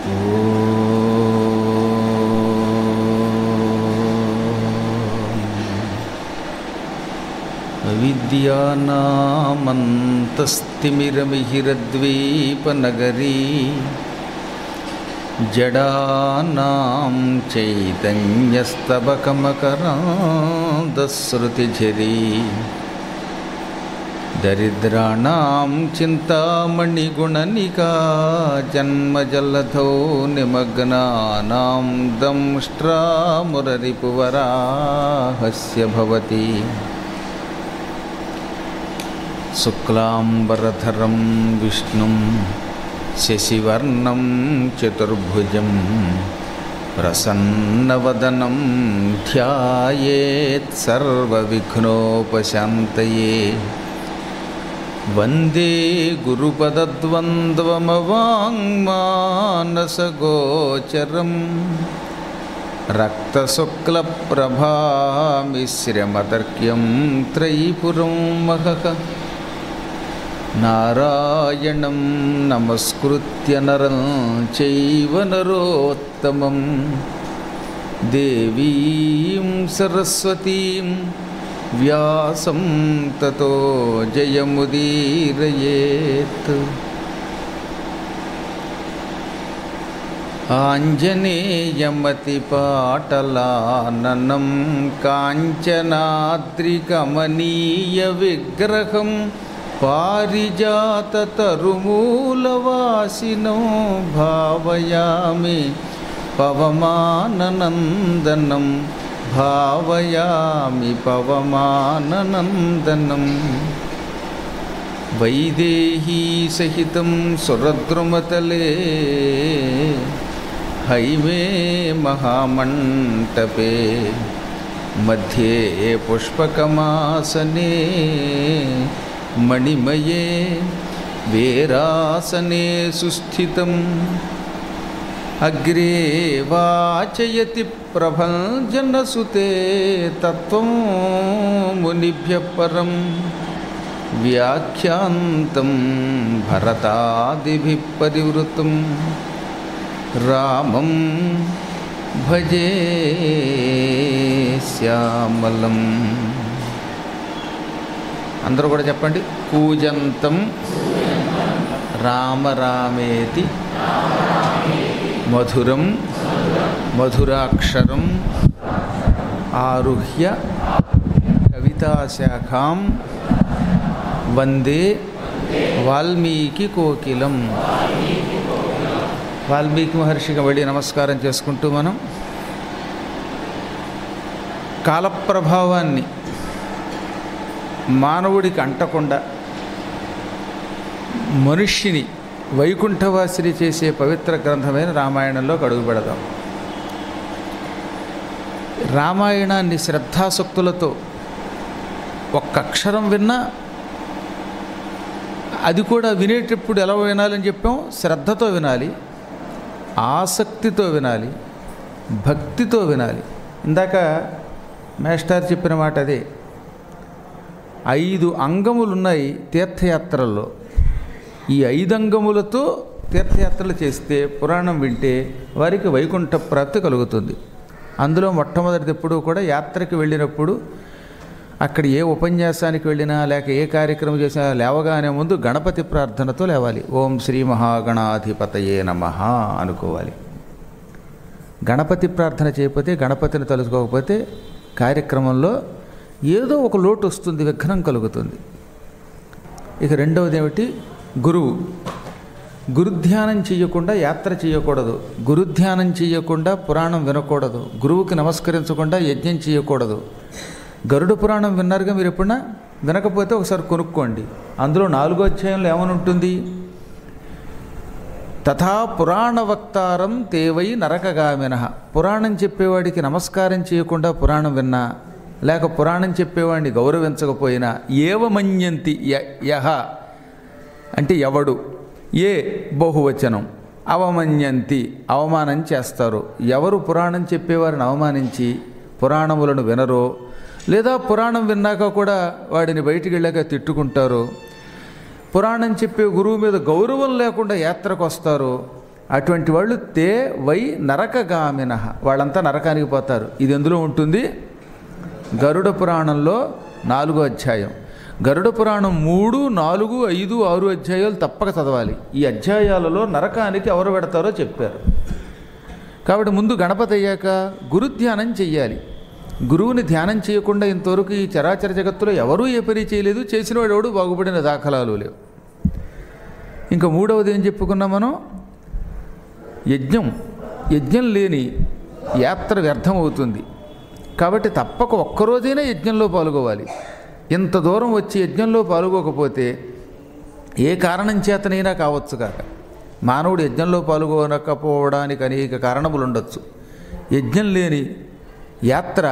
అవిద్యానామంతస్తిమిరమిహిరద్వీపనగరీ జడానాం చైతన్యస్తబకమకరాందశ్రుతిఝరీ దరిద్రాణం చింతామణిగుణనికా జన్మజలధౌ నిమగ్నానాం దంష్ట్రామురరిపువరాహస్య భవతి శుక్లాంబరధరం విష్ణుం శశివర్ణం చతుర్భుజం ప్రసన్నవదనం ధ్యాయేత్ సర్వవిఘ్నోపశాంతయే వందే గురుపదద్వంద్వమవాङ्మానసగోచరం రక్తశుక్లప్రభామిశ్రమతర్క్యం త్రైపురం మహః నారాయణం నమస్కృత్య నరం చైవ నరోత్తమం దేవీం సరస్వతీం వ్యాసం తతో జయముదీరయేత్ ఆంజనేయమతిపాటలాననం కాంచనాద్రికమనీయవిగ్రహం పారిజాతతరుమూలవాసినో భావయామి పవమాననందనం భావయామి పవమాననందనం వైదేహీ సహితం సురద్రుమతలే హైమే మహామంటపే మధ్యే పుష్పకమాసనే మణిమయే వేరాసనే సుస్థితం అగ్రే వాచయతి ప్రభంజనసుతే తత్వం మునిభ్య పరం వ్యాఖ్యాంతం భరతాదిభి పరివృతం రామం భజే శ్యామలం అందరూ కూడా చెప్పండి కూజంతం రామరామేతి మధురం మధురాక్షరం ఆరుహ్య కవితాశాఖాం వందే వాల్మీకి కోకిలం వాల్మీకి మహర్షికి వెళ్ళి నమస్కారం చేసుకుంటూ మనం కాలప్రభావాన్ని మానవుడికి అంటకుండా మనుష్యుని వైకుంఠవాసిని చేసే పవిత్ర గ్రంథమైన రామాయణంలో అడుగు పెడదాం రామాయణాన్ని శ్రద్ధాసక్తులతో ఒక్క అక్షరం విన్నా అది కూడా వినేటప్పుడు ఎలా వినాలని చెప్పాం శ్రద్ధతో వినాలి ఆసక్తితో వినాలి భక్తితో వినాలి ఇందాక మేస్టార్ చెప్పిన మాట అదే ఐదు అంగములు ఉన్నాయి తీర్థయాత్రల్లో ఈ ఐదు అంగములతో తీర్థయాత్రలు చేస్తే పురాణం వింటే వారికి వైకుంఠ ప్రాప్తి కలుగుతుంది అందులో మొట్టమొదటిది ఎప్పుడూ కూడా యాత్రకి వెళ్ళినప్పుడు అక్కడ ఏ ఉపన్యాసానికి వెళ్ళినా లేక ఏ కార్యక్రమం చేసినా లేవగానే ముందు గణపతి ప్రార్థనతో లేవాలి ఓం శ్రీ మహాగణాధిపతయే నమ అనుకోవాలి గణపతి ప్రార్థన చేయకపోతే గణపతిని తలుచుకోకపోతే కార్యక్రమంలో ఏదో ఒక లోటు వస్తుంది విఘ్నం కలుగుతుంది ఇక రెండవది ఏమిటి గురువు గురుధ్యానం చేయకుండా యాత్ర చేయకూడదు గురుధ్యానం చేయకుండా పురాణం వినకూడదు గురువుకి నమస్కరించకుండా యజ్ఞం చేయకూడదు గరుడ పురాణం విన్నారుగా మీరు ఎప్పుడన్నా వినకపోతే ఒకసారి కొనుక్కోండి అందులో నాలుగో అధ్యాయంలో ఏమని ఉంటుంది తథా పురాణ వక్తారం తేవై నరకగామిన పురాణం చెప్పేవాడికి నమస్కారం చేయకుండా పురాణం విన్నా లేక పురాణం చెప్పేవాడిని గౌరవించకపోయినా ఏవమన్యంతి య- యహ అంటే ఎవడు ఏ బహువచనం అవమన్యంతి అవమానం చేస్తారు ఎవరు పురాణం చెప్పేవారిని అవమానించి పురాణములను వినరో లేదా పురాణం విన్నాక కూడా వాడిని బయటికి వెళ్ళాక తిట్టుకుంటారో పురాణం చెప్పే గురువు మీద గౌరవం లేకుండా యాత్రకు వస్తారో అటువంటి వాళ్ళు తే వై నరకగామిన వాళ్ళంతా నరకానికి పోతారు ఇది ఎందులో ఉంటుంది గరుడ పురాణంలో నాలుగో అధ్యాయం గరుడ పురాణం మూడు నాలుగు ఐదు ఆరు అధ్యాయాలు తప్పక చదవాలి ఈ అధ్యాయాలలో నరకానికి ఎవరు పెడతారో చెప్పారు కాబట్టి ముందు గణపతి అయ్యాక గురు ధ్యానం చెయ్యాలి గురువుని ధ్యానం చేయకుండా ఇంతవరకు ఈ చరాచర జగత్తులో ఎవరూ ఏ పని చేయలేదు చేసిన వాడు ఎవడు బాగుపడిన దాఖలాలు లేవు ఇంకా మూడవది ఏం చెప్పుకున్నాం మనం యజ్ఞం యజ్ఞం లేని యాత్ర వ్యర్థం అవుతుంది కాబట్టి తప్పక ఒక్కరోజైనా యజ్ఞంలో పాల్గొవాలి ఇంత దూరం వచ్చి యజ్ఞంలో పాల్గొకపోతే ఏ కారణం చేతనైనా కావచ్చు కాక మానవుడు యజ్ఞంలో పాల్గొనకపోవడానికి అనేక కారణములు ఉండొచ్చు యజ్ఞం లేని యాత్ర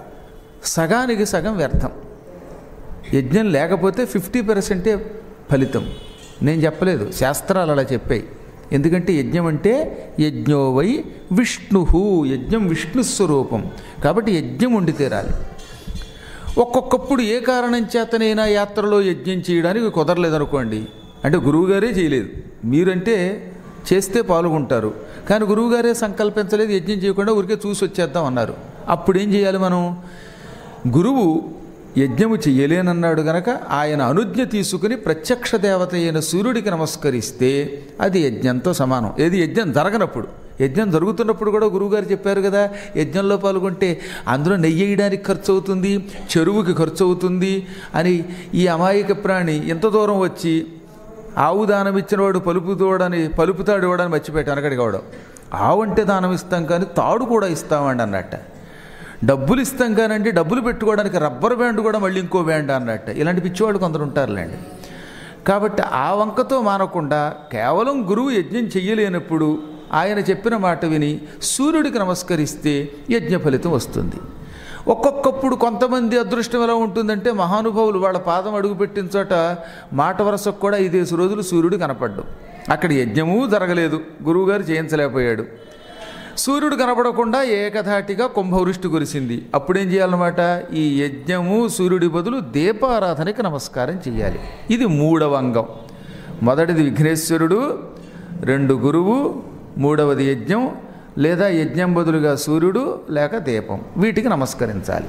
సగానికి సగం వ్యర్థం యజ్ఞం లేకపోతే ఫిఫ్టీ పర్సెంటే ఫలితం నేను చెప్పలేదు శాస్త్రాలు అలా చెప్పాయి ఎందుకంటే యజ్ఞం అంటే యజ్ఞో వై విష్ణు యజ్ఞం విష్ణు స్వరూపం కాబట్టి యజ్ఞం ఉండి తీరాలి ఒక్కొక్కప్పుడు ఏ కారణం చేతనైనా యాత్రలో యజ్ఞం చేయడానికి కుదరలేదనుకోండి అంటే గురువుగారే చేయలేదు మీరంటే చేస్తే పాల్గొంటారు కానీ గురువుగారే సంకల్పించలేదు యజ్ఞం చేయకుండా ఊరికే చూసి వచ్చేద్దాం అన్నారు అప్పుడు ఏం చేయాలి మనం గురువు యజ్ఞము చెయ్యలేనన్నాడు గనక ఆయన అనుజ్ఞ తీసుకుని ప్రత్యక్ష దేవత అయిన సూర్యుడికి నమస్కరిస్తే అది యజ్ఞంతో సమానం ఏది యజ్ఞం జరగనప్పుడు యజ్ఞం జరుగుతున్నప్పుడు కూడా గురువుగారు చెప్పారు కదా యజ్ఞంలో పాల్గొంటే అందులో నెయ్యి వేయడానికి ఖర్చు అవుతుంది చెరువుకి ఖర్చు అవుతుంది అని ఈ అమాయక ప్రాణి ఎంత దూరం వచ్చి ఆవు దానం ఇచ్చినవాడు పలుపు తోడని పలుపుతాడు ఇవ్వడని మర్చిపెట్టాను అక్కడికి అవడం ఆవు అంటే దానం ఇస్తాం కానీ తాడు కూడా ఇస్తామండి అన్నట్ట డబ్బులు ఇస్తాం కానండి డబ్బులు పెట్టుకోవడానికి రబ్బర్ బ్యాండ్ కూడా మళ్ళీ ఇంకో బ్యాండ్ అన్నట్టు ఇలాంటి పిచ్చివాళ్ళు కొందరు ఉంటారులేండి కాబట్టి ఆ వంకతో మానకుండా కేవలం గురువు యజ్ఞం చెయ్యలేనప్పుడు ఆయన చెప్పిన మాట విని సూర్యుడికి నమస్కరిస్తే యజ్ఞ ఫలితం వస్తుంది ఒక్కొక్కప్పుడు కొంతమంది అదృష్టం ఎలా ఉంటుందంటే మహానుభావులు వాళ్ళ పాదం అడుగుపెట్టిన చోట మాట వరసకు కూడా ఐదేసి రోజులు సూర్యుడు కనపడ్డం అక్కడ యజ్ఞమూ జరగలేదు గురువుగారు చేయించలేకపోయాడు సూర్యుడు కనపడకుండా ఏకధాటిగా కుంభవృష్టి కురిసింది అప్పుడేం చేయాలన్నమాట ఈ యజ్ఞము సూర్యుడి బదులు దీపారాధనకి నమస్కారం చేయాలి ఇది మూడవ అంగం మొదటిది విఘ్నేశ్వరుడు రెండు గురువు మూడవది యజ్ఞం లేదా యజ్ఞం బదులుగా సూర్యుడు లేక దీపం వీటికి నమస్కరించాలి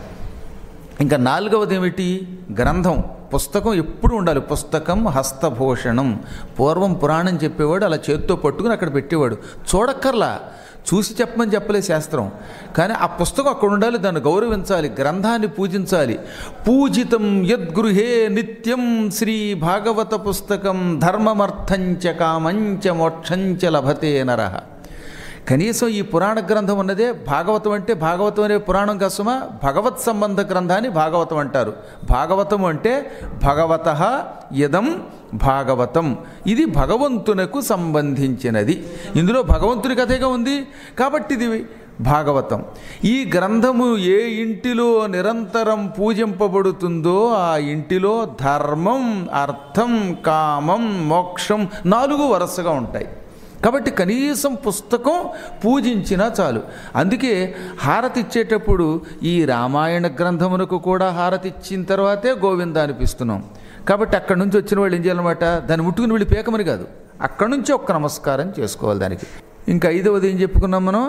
ఇంకా నాలుగవది ఏమిటి గ్రంథం పుస్తకం ఎప్పుడు ఉండాలి పుస్తకం హస్తభూషణం పూర్వం పురాణం చెప్పేవాడు అలా చేత్తో పట్టుకుని అక్కడ పెట్టేవాడు చూడక్కర్లా చూసి చెప్పమని చెప్పలే శాస్త్రం కానీ ఆ పుస్తకం అక్కడ ఉండాలి దాన్ని గౌరవించాలి గ్రంథాన్ని పూజించాలి పూజితం యద్గృహే నిత్యం శ్రీ భాగవత పుస్తకం ధర్మమర్థంచ కామంచ మోక్షంచ లభతే నరః కనీసం ఈ పురాణ గ్రంథం ఉన్నదే భాగవతం అంటే భాగవతం అనే పురాణం కోసమా భగవత్ సంబంధ గ్రంథాన్ని భాగవతం అంటారు భాగవతం అంటే భగవత యదం భాగవతం ఇది భగవంతునకు సంబంధించినది ఇందులో భగవంతుని కథగా ఉంది కాబట్టి ఇది భాగవతం ఈ గ్రంథము ఏ ఇంటిలో నిరంతరం పూజింపబడుతుందో ఆ ఇంటిలో ధర్మం అర్థం కామం మోక్షం నాలుగు వరుసగా ఉంటాయి కాబట్టి కనీసం పుస్తకం పూజించినా చాలు అందుకే హారతి ఇచ్చేటప్పుడు ఈ రామాయణ గ్రంథమునకు కూడా హారతి ఇచ్చిన తర్వాతే గోవింద అనిపిస్తున్నాం కాబట్టి అక్కడి నుంచి వచ్చిన వాళ్ళు ఏం చేయాలన్నమాట దాన్ని ముట్టుకుని వెళ్ళి పేకమని కాదు అక్కడి నుంచి ఒక్క నమస్కారం చేసుకోవాలి దానికి ఇంకా ఐదవది ఏం చెప్పుకున్నాం మనం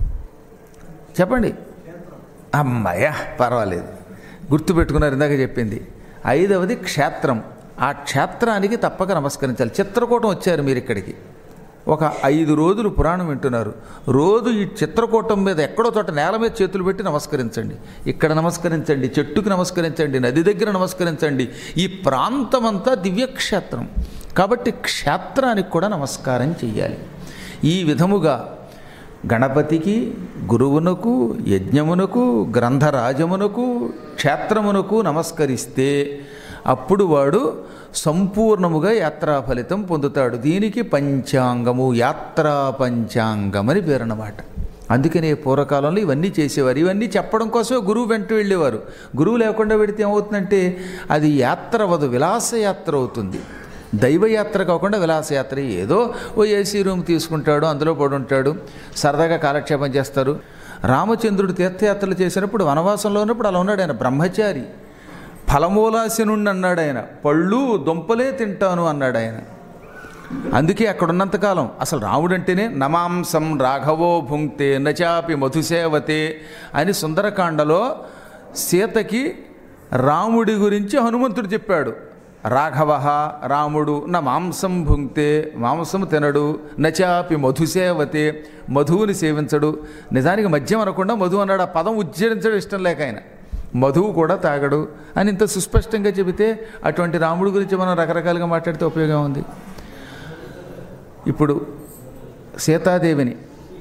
చెప్పండి అమ్మాయ పర్వాలేదు గుర్తుపెట్టుకున్నారు ఇందాక చెప్పింది ఐదవది క్షేత్రం ఆ క్షేత్రానికి తప్పక నమస్కరించాలి చిత్రకూటం వచ్చారు మీరు ఇక్కడికి ఒక ఐదు రోజులు పురాణం వింటున్నారు రోజు ఈ చిత్రకూటం మీద ఎక్కడో చోట నేల మీద చేతులు పెట్టి నమస్కరించండి ఇక్కడ నమస్కరించండి చెట్టుకు నమస్కరించండి నది దగ్గర నమస్కరించండి ఈ ప్రాంతమంతా దివ్యక్షేత్రం కాబట్టి క్షేత్రానికి కూడా నమస్కారం చెయ్యాలి ఈ విధముగా గణపతికి గురువునకు యజ్ఞమునకు గ్రంథరాజమునకు క్షేత్రమునకు నమస్కరిస్తే అప్పుడు వాడు సంపూర్ణముగా యాత్రా ఫలితం పొందుతాడు దీనికి పంచాంగము యాత్రా పంచాంగం అని పేరన్నమాట అందుకనే పూర్వకాలంలో ఇవన్నీ చేసేవారు ఇవన్నీ చెప్పడం కోసమే గురువు వెంట వెళ్ళేవారు గురువు లేకుండా పెడితే ఏమవుతుందంటే అది యాత్ర వదు విలాసయాత్ర అవుతుంది దైవయాత్ర కాకుండా విలాసయాత్ర ఏదో ఓ ఏసీ రూమ్ తీసుకుంటాడు అందులో పడి ఉంటాడు సరదాగా కాలక్షేపం చేస్తారు రామచంద్రుడు తీర్థయాత్రలు చేసినప్పుడు వనవాసంలో ఉన్నప్పుడు అలా ఉన్నాడు ఆయన బ్రహ్మచారి ఫలమూలాశనుండి అన్నాడు ఆయన పళ్ళు దుంపలే తింటాను అన్నాడు ఆయన అందుకే అక్కడ ఉన్నంతకాలం అసలు రాముడు అంటేనే నమాంసం రాఘవో భుంక్తే నచాపి మధుసేవతే అని సుందరకాండలో సీతకి రాముడి గురించి హనుమంతుడు చెప్పాడు రాఘవ రాముడు నా మాంసం భుంక్తే మాంసం తినడు నచాపి మధుసేవతే మధువుని సేవించడు నిజానికి మద్యం అనకుండా మధు అన్నాడు ఆ పదం ఉచ్చరించడం ఇష్టం లేక ఆయన మధువు కూడా తాగడు అని ఇంత సుస్పష్టంగా చెబితే అటువంటి రాముడి గురించి మనం రకరకాలుగా మాట్లాడితే ఉపయోగం ఉంది ఇప్పుడు సీతాదేవిని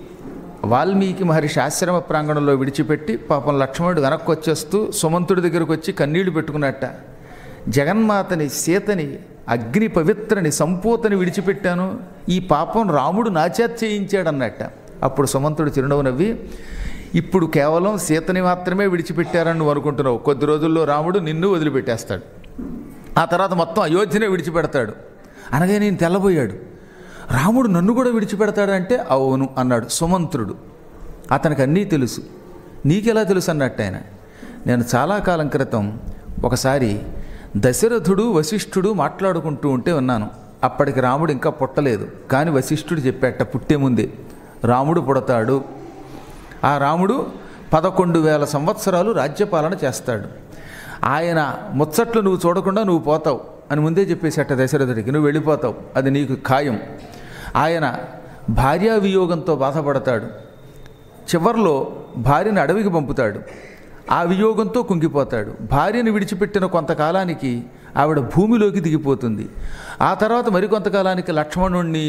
వాల్మీకి మహర్షి ఆశ్రమ ప్రాంగణంలో విడిచిపెట్టి పాపం లక్ష్మణుడు వెనక్కి వచ్చేస్తూ సుమంతుడి దగ్గరకు వచ్చి కన్నీళ్లు పెట్టుకున్నట్ట జగన్మాతని సీతని అగ్ని పవిత్రని సంపూతని విడిచిపెట్టాను ఈ పాపం రాముడు నాచేత చేయించాడన్నట్ట అప్పుడు సుమంతుడు చిరునవ్వు నవ్వి ఇప్పుడు కేవలం సీతని మాత్రమే విడిచిపెట్టారని నువ్వు అనుకుంటున్నావు కొద్ది రోజుల్లో రాముడు నిన్ను వదిలిపెట్టేస్తాడు ఆ తర్వాత మొత్తం అయోధ్యనే విడిచిపెడతాడు అనగా నేను తెల్లబోయాడు రాముడు నన్ను కూడా విడిచిపెడతాడంటే అవును అన్నాడు సుమంత్రుడు అతనికి అన్నీ తెలుసు నీకెలా తెలుసు అన్నట్టు ఆయన నేను చాలా కాలం క్రితం ఒకసారి దశరథుడు వశిష్ఠుడు మాట్లాడుకుంటూ ఉంటే ఉన్నాను అప్పటికి రాముడు ఇంకా పుట్టలేదు కానీ వశిష్ఠుడు చెప్పాట పుట్టే ముందే రాముడు పుడతాడు ఆ రాముడు పదకొండు వేల సంవత్సరాలు రాజ్యపాలన చేస్తాడు ఆయన ముచ్చట్లు నువ్వు చూడకుండా నువ్వు పోతావు అని ముందే చెప్పేసేట దశరథుడికి నువ్వు వెళ్ళిపోతావు అది నీకు ఖాయం ఆయన భార్యా వియోగంతో బాధపడతాడు చివర్లో భార్యను అడవికి పంపుతాడు ఆ వియోగంతో కుంగిపోతాడు భార్యను విడిచిపెట్టిన కొంతకాలానికి ఆవిడ భూమిలోకి దిగిపోతుంది ఆ తర్వాత మరికొంతకాలానికి లక్ష్మణుణ్ణి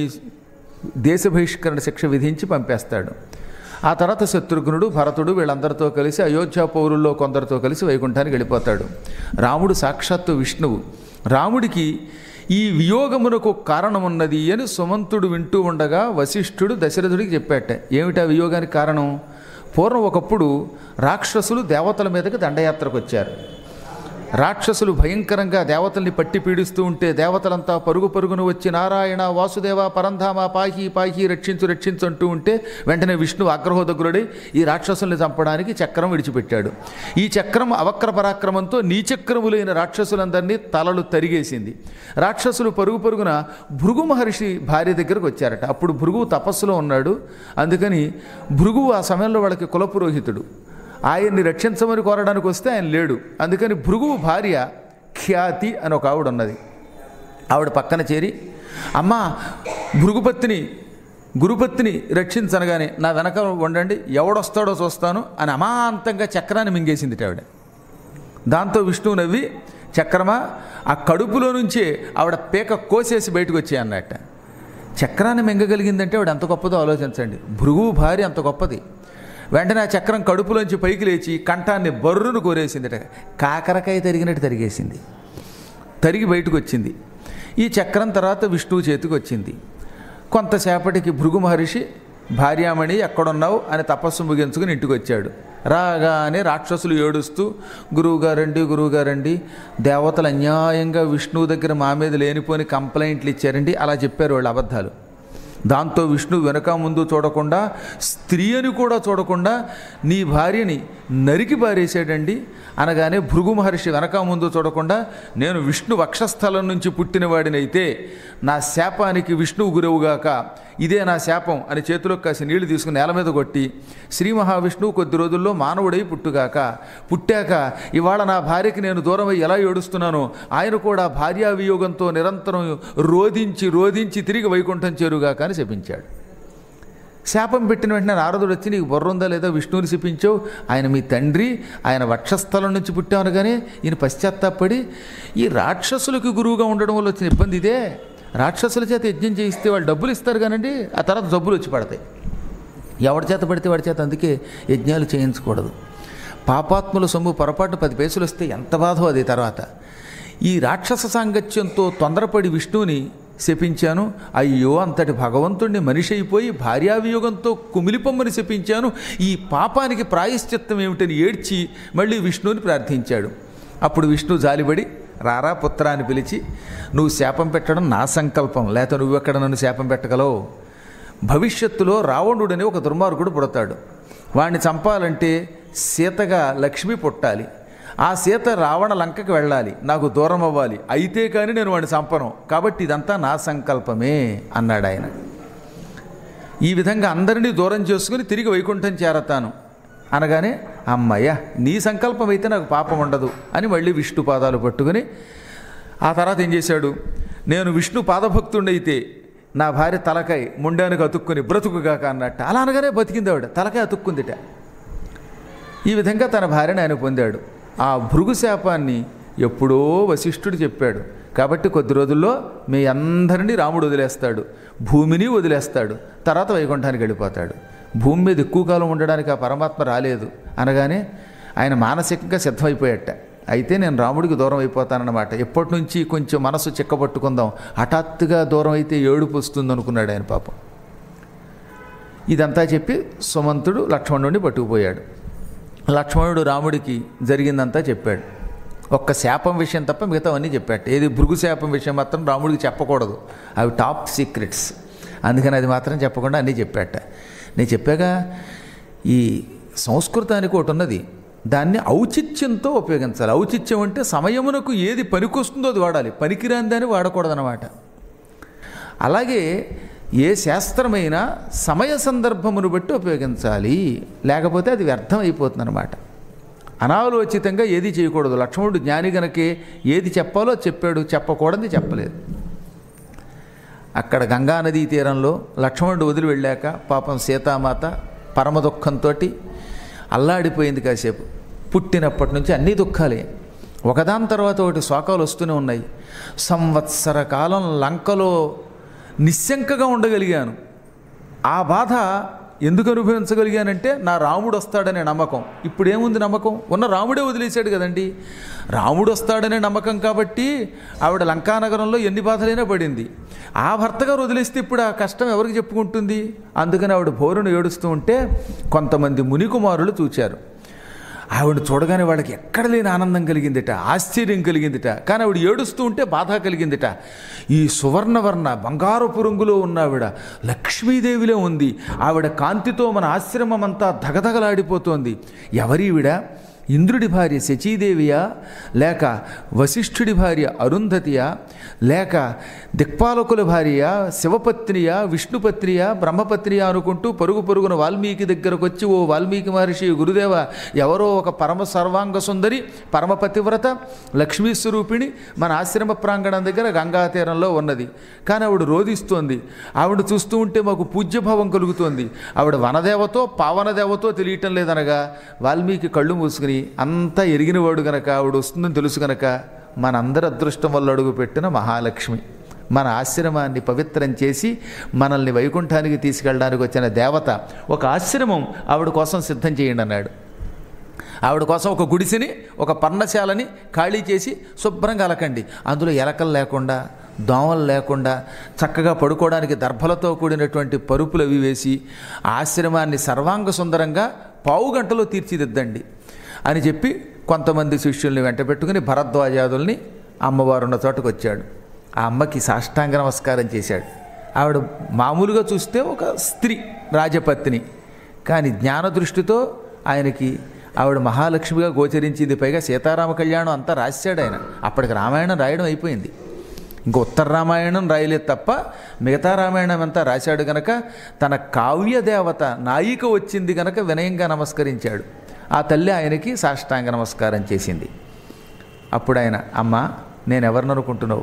దేశ బహిష్కరణ శిక్ష విధించి పంపేస్తాడు ఆ తర్వాత శత్రుఘ్నుడు భరతుడు వీళ్ళందరితో కలిసి అయోధ్య పౌరుల్లో కొందరితో కలిసి వైకుంఠానికి వెళ్ళిపోతాడు రాముడు సాక్షాత్తు విష్ణువు రాముడికి ఈ వియోగమునకు కారణమున్నది అని సుమంతుడు వింటూ ఉండగా వశిష్ఠుడు దశరథుడికి చెప్పాట ఏమిటా వియోగానికి కారణం పూర్వం ఒకప్పుడు రాక్షసులు దేవతల మీదకి దండయాత్రకు వచ్చారు రాక్షసులు భయంకరంగా దేవతల్ని పట్టి పీడిస్తూ ఉంటే దేవతలంతా పరుగు పరుగును వచ్చి నారాయణ వాసుదేవ పరంధామ పాహి పాహి రక్షించు రక్షించు అంటూ ఉంటే వెంటనే విష్ణు ఆగ్రహోదగ్రుడై ఈ రాక్షసుల్ని చంపడానికి చక్రం విడిచిపెట్టాడు ఈ చక్రం అవక్ర పరాక్రమంతో నీచక్రములైన రాక్షసులందరినీ తలలు తరిగేసింది రాక్షసులు పరుగు పరుగున భృగు మహర్షి భార్య దగ్గరకు వచ్చారట అప్పుడు భృగువు తపస్సులో ఉన్నాడు అందుకని భృగువు ఆ సమయంలో వాళ్ళకి కులపురోహితుడు ఆయన్ని రక్షించమని కోరడానికి వస్తే ఆయన లేడు అందుకని భృగువు భార్య ఖ్యాతి అని ఒక ఆవిడ ఉన్నది ఆవిడ పక్కన చేరి అమ్మా భృగుపత్తిని గురుపత్తిని రక్షించనగానే నా వెనక ఉండండి ఎవడొస్తాడో చూస్తాను అని అమాంతంగా చక్రాన్ని మింగేసింది ఆవిడ దాంతో విష్ణువు నవ్వి చక్రమా ఆ కడుపులో నుంచే ఆవిడ పేక కోసేసి బయటకు వచ్చాయి అన్నట్ట చక్రాన్ని మింగగలిగిందంటే ఆవిడ ఎంత గొప్పదో ఆలోచించండి భృగువు భార్య అంత గొప్పది వెంటనే ఆ చక్రం కడుపులోంచి పైకి లేచి కంఠాన్ని బర్రును కోరేసిందట కాకరకాయ తరిగినట్టు తరిగేసింది తరిగి బయటకు వచ్చింది ఈ చక్రం తర్వాత విష్ణువు చేతికి వచ్చింది కొంతసేపటికి భృగు మహర్షి భార్యామణి ఎక్కడున్నావు అని తపస్సు ముగించుకుని ఇంటికి వచ్చాడు రాగానే రాక్షసులు ఏడుస్తూ గురువుగారండి గురువుగారండి దేవతలు అన్యాయంగా విష్ణువు దగ్గర మా మీద లేనిపోని కంప్లైంట్లు ఇచ్చారండి అలా చెప్పారు వాళ్ళు అబద్ధాలు దాంతో విష్ణు వెనక ముందు చూడకుండా స్త్రీ అని కూడా చూడకుండా నీ భార్యని నరికి పారేశాడండి అనగానే భృగు మహర్షి వెనక ముందు చూడకుండా నేను విష్ణు వక్షస్థలం నుంచి పుట్టినవాడినైతే నా శాపానికి విష్ణువు గురువుగాక ఇదే నా శాపం అని చేతిలోకి కాసి నీళ్లు తీసుకుని నేల మీద కొట్టి శ్రీ మహావిష్ణువు కొద్ది రోజుల్లో మానవుడై పుట్టుగాక పుట్టాక ఇవాళ నా భార్యకి నేను దూరమై ఎలా ఏడుస్తున్నానో ఆయన కూడా భార్యా వియోగంతో నిరంతరం రోధించి రోధించి తిరిగి వైకుంఠం చేరుగాక అని శపించాడు శాపం పెట్టిన వెంటనే నారదుడు వచ్చి నీకు బుర్ర ఉందా లేదా విష్ణువుని శపించావు ఆయన మీ తండ్రి ఆయన వక్షస్థలం నుంచి పుట్టాను కానీ ఈయన పశ్చాత్తాపడి ఈ రాక్షసులకు గురువుగా ఉండడం వల్ల వచ్చిన ఇబ్బంది ఇదే రాక్షసుల చేత యజ్ఞం చేయిస్తే వాళ్ళు డబ్బులు ఇస్తారు కానండి ఆ తర్వాత జబ్బులు వచ్చి పడతాయి ఎవరి చేత పడితే వాడి చేత అందుకే యజ్ఞాలు చేయించకూడదు పాపాత్ముల సొమ్ము పొరపాటు పది పైసలు వస్తే ఎంత బాధో అది తర్వాత ఈ రాక్షస సాంగత్యంతో తొందరపడి విష్ణువుని శపించాను అయ్యో అంతటి భగవంతుణ్ణి మనిషి అయిపోయి భార్యావియోగంతో కుమిలిపొమ్మని శపించాను ఈ పాపానికి ప్రాయశ్చిత్తం ఏమిటని ఏడ్చి మళ్ళీ విష్ణువుని ప్రార్థించాడు అప్పుడు విష్ణు జాలిపడి రారా పుత్ర అని పిలిచి నువ్వు శాపం పెట్టడం నా సంకల్పం లేక నువ్వెక్కడ నన్ను శాపం పెట్టగలవు భవిష్యత్తులో రావణుడని ఒక దుర్మార్గుడు పుడతాడు వాడిని చంపాలంటే సీతగా లక్ష్మి పుట్టాలి ఆ సీత రావణ లంకకి వెళ్ళాలి నాకు దూరం అవ్వాలి అయితే కానీ నేను వాడిని చంపను కాబట్టి ఇదంతా నా సంకల్పమే అన్నాడు ఆయన ఈ విధంగా అందరినీ దూరం చేసుకుని తిరిగి వైకుంఠం చేరతాను అనగానే అమ్మయ్య నీ సంకల్పం అయితే నాకు పాపం ఉండదు అని మళ్ళీ విష్ణు పాదాలు పట్టుకుని ఆ తర్వాత ఏం చేశాడు నేను విష్ణు పాదభక్తుడైతే నా భార్య తలకాయ ముండానికి అతుక్కుని బ్రతుకుగాక అన్నట్టు అలా అనగానే బతికింది ఆవిడ తలకాయ అతుక్కుందిట ఈ విధంగా తన భార్యను ఆయన పొందాడు ఆ భృగు శాపాన్ని ఎప్పుడో వశిష్ఠుడు చెప్పాడు కాబట్టి కొద్ది రోజుల్లో మీ అందరినీ రాముడు వదిలేస్తాడు భూమిని వదిలేస్తాడు తర్వాత వైకుంఠానికి వెళ్ళిపోతాడు భూమి మీద ఎక్కువ కాలం ఉండడానికి ఆ పరమాత్మ రాలేదు అనగానే ఆయన మానసికంగా సిద్ధమైపోయాట అయితే నేను రాముడికి దూరం అయిపోతానన్నమాట ఎప్పటి నుంచి కొంచెం మనసు చిక్కబట్టుకుందాం హఠాత్తుగా దూరం అయితే ఏడుపు వస్తుంది అనుకున్నాడు ఆయన పాపం ఇదంతా చెప్పి సుమంతుడు లక్ష్మణుడిని పట్టుకుపోయాడు లక్ష్మణుడు రాముడికి జరిగిందంతా చెప్పాడు ఒక్క శాపం విషయం తప్ప మిగతావన్నీ చెప్పాడు ఏది భృగు శాపం విషయం మాత్రం రాముడికి చెప్పకూడదు అవి టాప్ సీక్రెట్స్ అందుకని అది మాత్రం చెప్పకుండా అన్నీ చెప్పాట నేను చెప్పాక ఈ సంస్కృతానికి ఒకటి ఉన్నది దాన్ని ఔచిత్యంతో ఉపయోగించాలి ఔచిత్యం అంటే సమయమునకు ఏది పనికొస్తుందో అది వాడాలి పనికిరాని దాన్ని వాడకూడదనమాట అలాగే ఏ శాస్త్రమైనా సమయ సందర్భమును బట్టి ఉపయోగించాలి లేకపోతే అది వ్యర్థం అయిపోతుంది అనమాట అనాలోచితంగా ఏది చేయకూడదు లక్ష్మణుడు జ్ఞాని గనకే ఏది చెప్పాలో చెప్పాడు చెప్పకూడదు చెప్పలేదు అక్కడ గంగానదీ తీరంలో లక్ష్మణుడు వదిలి వెళ్ళాక పాపం సీతామాత పరమ దుఃఖంతో అల్లాడిపోయింది కాసేపు పుట్టినప్పటి నుంచి అన్ని దుఃఖాలే ఒకదాని తర్వాత ఒకటి శోకాలు వస్తూనే ఉన్నాయి సంవత్సర కాలం లంకలో నిశ్శంకగా ఉండగలిగాను ఆ బాధ ఎందుకు అనుభవించగలిగానంటే నా రాముడు వస్తాడనే నమ్మకం ఇప్పుడు ఏముంది నమ్మకం ఉన్న రాముడే వదిలేశాడు కదండి రాముడు వస్తాడనే నమ్మకం కాబట్టి ఆవిడ లంకానగరంలో ఎన్ని బాధలైనా పడింది ఆ భర్త గారు వదిలేస్తే ఇప్పుడు ఆ కష్టం ఎవరికి చెప్పుకుంటుంది అందుకని ఆవిడ భోరును ఏడుస్తూ ఉంటే కొంతమంది మునికుమారులు చూచారు ఆవిడ చూడగానే వాళ్ళకి ఎక్కడ లేని ఆనందం కలిగిందిట ఆశ్చర్యం కలిగిందిట కానీ ఆవిడ ఏడుస్తూ ఉంటే బాధ కలిగిందిట ఈ సువర్ణవర్ణ బంగారపు రంగులో ఉన్న ఆవిడ లక్ష్మీదేవిలో ఉంది ఆవిడ కాంతితో మన ఆశ్రమం అంతా దగదగలాడిపోతోంది ఎవరీవిడ ఇంద్రుడి భార్య శచీదేవియా లేక వశిష్ఠుడి భార్య అరుంధతియా లేక దిక్పాలకుల భార్య శివపత్నియా విష్ణుపత్నియా బ్రహ్మపత్నియా అనుకుంటూ పరుగు పరుగున వాల్మీకి దగ్గరకు వచ్చి ఓ వాల్మీకి మహర్షి గురుదేవ ఎవరో ఒక పరమ సర్వాంగ సుందరి పరమ పతివ్రత లక్ష్మీ స్వరూపిణి మన ఆశ్రమ ప్రాంగణం దగ్గర గంగా తీరంలో ఉన్నది కానీ ఆవిడ రోధిస్తోంది ఆవిడ చూస్తూ ఉంటే మాకు పూజ్యభావం కలుగుతోంది ఆవిడ వనదేవతో పావనదేవతో తెలియటం లేదనగా వాల్మీకి కళ్ళు మూసుకుని అంతా ఎరిగినవాడు గనక ఆవిడ వస్తుందని తెలుసు గనక మనందరి అదృష్టం వల్ల అడుగు పెట్టిన మహాలక్ష్మి మన ఆశ్రమాన్ని పవిత్రం చేసి మనల్ని వైకుంఠానికి తీసుకెళ్ళడానికి వచ్చిన దేవత ఒక ఆశ్రమం ఆవిడ కోసం సిద్ధం చేయండి అన్నాడు ఆవిడ కోసం ఒక గుడిసెని ఒక పర్ణశాలని ఖాళీ చేసి శుభ్రంగా అలకండి అందులో ఎలకలు లేకుండా దోమలు లేకుండా చక్కగా పడుకోవడానికి దర్భలతో కూడినటువంటి పరుపులు అవి వేసి ఆశ్రమాన్ని సర్వాంగ సుందరంగా పావు గంటలో తీర్చిదిద్దండి అని చెప్పి కొంతమంది శిష్యుల్ని వెంట పెట్టుకుని భరద్వాజాదుల్ని అమ్మవారు ఉన్న చోటకు వచ్చాడు ఆ అమ్మకి సాష్టాంగ నమస్కారం చేశాడు ఆవిడ మామూలుగా చూస్తే ఒక స్త్రీ రాజపత్ని కానీ జ్ఞాన దృష్టితో ఆయనకి ఆవిడ మహాలక్ష్మిగా గోచరించింది పైగా సీతారామ కళ్యాణం అంతా రాశాడు ఆయన అప్పటికి రామాయణం రాయడం అయిపోయింది ఇంక ఉత్తర రామాయణం రాయలేదు తప్ప మిగతా రామాయణం అంతా రాశాడు గనక తన కావ్య దేవత నాయిక వచ్చింది గనక వినయంగా నమస్కరించాడు ఆ తల్లి ఆయనకి సాష్టాంగ నమస్కారం చేసింది అప్పుడు ఆయన అమ్మ నేను ఎవరిని అనుకుంటున్నావు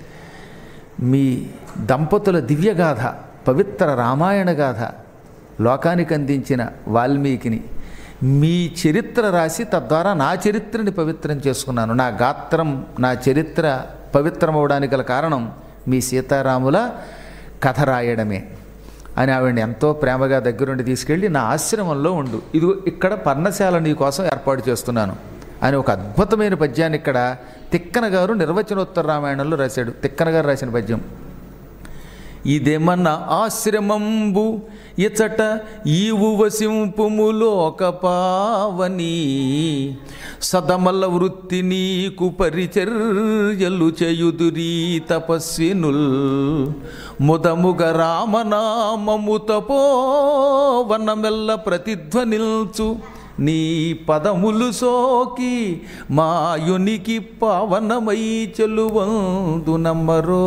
మీ దంపతుల దివ్యగాథ పవిత్ర రామాయణ గాథ లోకానికి అందించిన వాల్మీకిని మీ చరిత్ర రాసి తద్వారా నా చరిత్రని పవిత్రం చేసుకున్నాను నా గాత్రం నా చరిత్ర పవిత్రమవడానికి గల కారణం మీ సీతారాముల కథ రాయడమే అని ఆవిడని ఎంతో ప్రేమగా దగ్గరుండి తీసుకెళ్ళి నా ఆశ్రమంలో ఉండు ఇదిగో ఇక్కడ పర్ణశాల నీ కోసం ఏర్పాటు చేస్తున్నాను అని ఒక అద్భుతమైన పద్యాన్ని ఇక్కడ తిక్కన గారు నిర్వచనోత్తర రామాయణంలో రాశాడు తిక్కన గారు రాసిన పద్యం ఇదేమన్న ఆశ్రమంబు ఇచట ఈవు వసింపుములోక పావని సదమల వృత్తి నీకు పరిచర్యలు చేయుదురీ తపస్వినుల్ ముదముగ రామనామము తపోవనమెల్ల ప్రతిధ్వనిల్చు నీ పదములు సోకి మాయునికి పావనమై చెలువందు నమ్మరో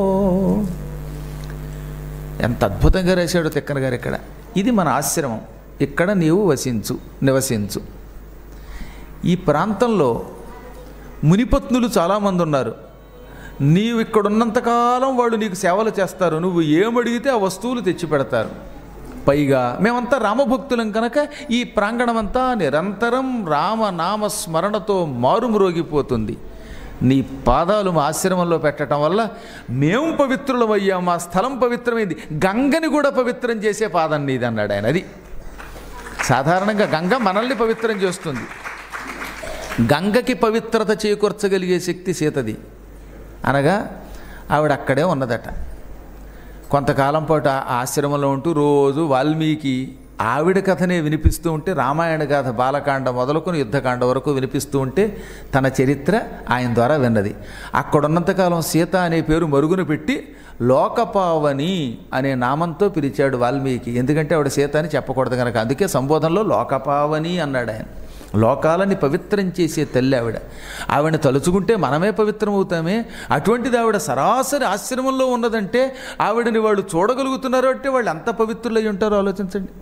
ఎంత అద్భుతంగా రాశాడు తిక్కన గారు ఇక్కడ ఇది మన ఆశ్రమం ఇక్కడ నీవు వసించు నివసించు ఈ ప్రాంతంలో మునిపత్నులు చాలామంది ఉన్నారు నీవు ఇక్కడ ఉన్నంతకాలం వాళ్ళు నీకు సేవలు చేస్తారు నువ్వు ఏమడిగితే ఆ వస్తువులు తెచ్చి పెడతారు పైగా మేమంతా రామభక్తులం కనుక ఈ ప్రాంగణమంతా నిరంతరం రామనామ స్మరణతో మారుమ్రోగిపోతుంది నీ పాదాలు మా ఆశ్రమంలో పెట్టడం వల్ల మేము పవిత్రులమయ్యాం మా స్థలం పవిత్రమైంది గంగని కూడా పవిత్రం చేసే పాదం నీది అన్నాడు ఆయన అది సాధారణంగా గంగ మనల్ని పవిత్రం చేస్తుంది గంగకి పవిత్రత చేకూర్చగలిగే శక్తి సీతది అనగా ఆవిడ అక్కడే ఉన్నదట కొంతకాలం పాటు ఆ ఆశ్రమంలో ఉంటూ రోజు వాల్మీకి ఆవిడ కథనే వినిపిస్తూ ఉంటే రామాయణ గాథ బాలకాండ మొదలుకొని యుద్ధకాండ వరకు వినిపిస్తూ ఉంటే తన చరిత్ర ఆయన ద్వారా విన్నది అక్కడున్నంతకాలం సీత అనే పేరు మరుగున పెట్టి లోకపావని అనే నామంతో పిలిచాడు వాల్మీకి ఎందుకంటే ఆవిడ సీత అని చెప్పకూడదు కనుక అందుకే సంబోధనలో లోకపావని అన్నాడు ఆయన లోకాలని పవిత్రం చేసే తల్లి ఆవిడ ఆవిడని తలుచుకుంటే మనమే పవిత్రం అవుతామే అటువంటిది ఆవిడ సరాసరి ఆశ్రమంలో ఉన్నదంటే ఆవిడని వాళ్ళు చూడగలుగుతున్నారు అంటే వాళ్ళు ఎంత పవిత్రులై ఉంటారో ఆలోచించండి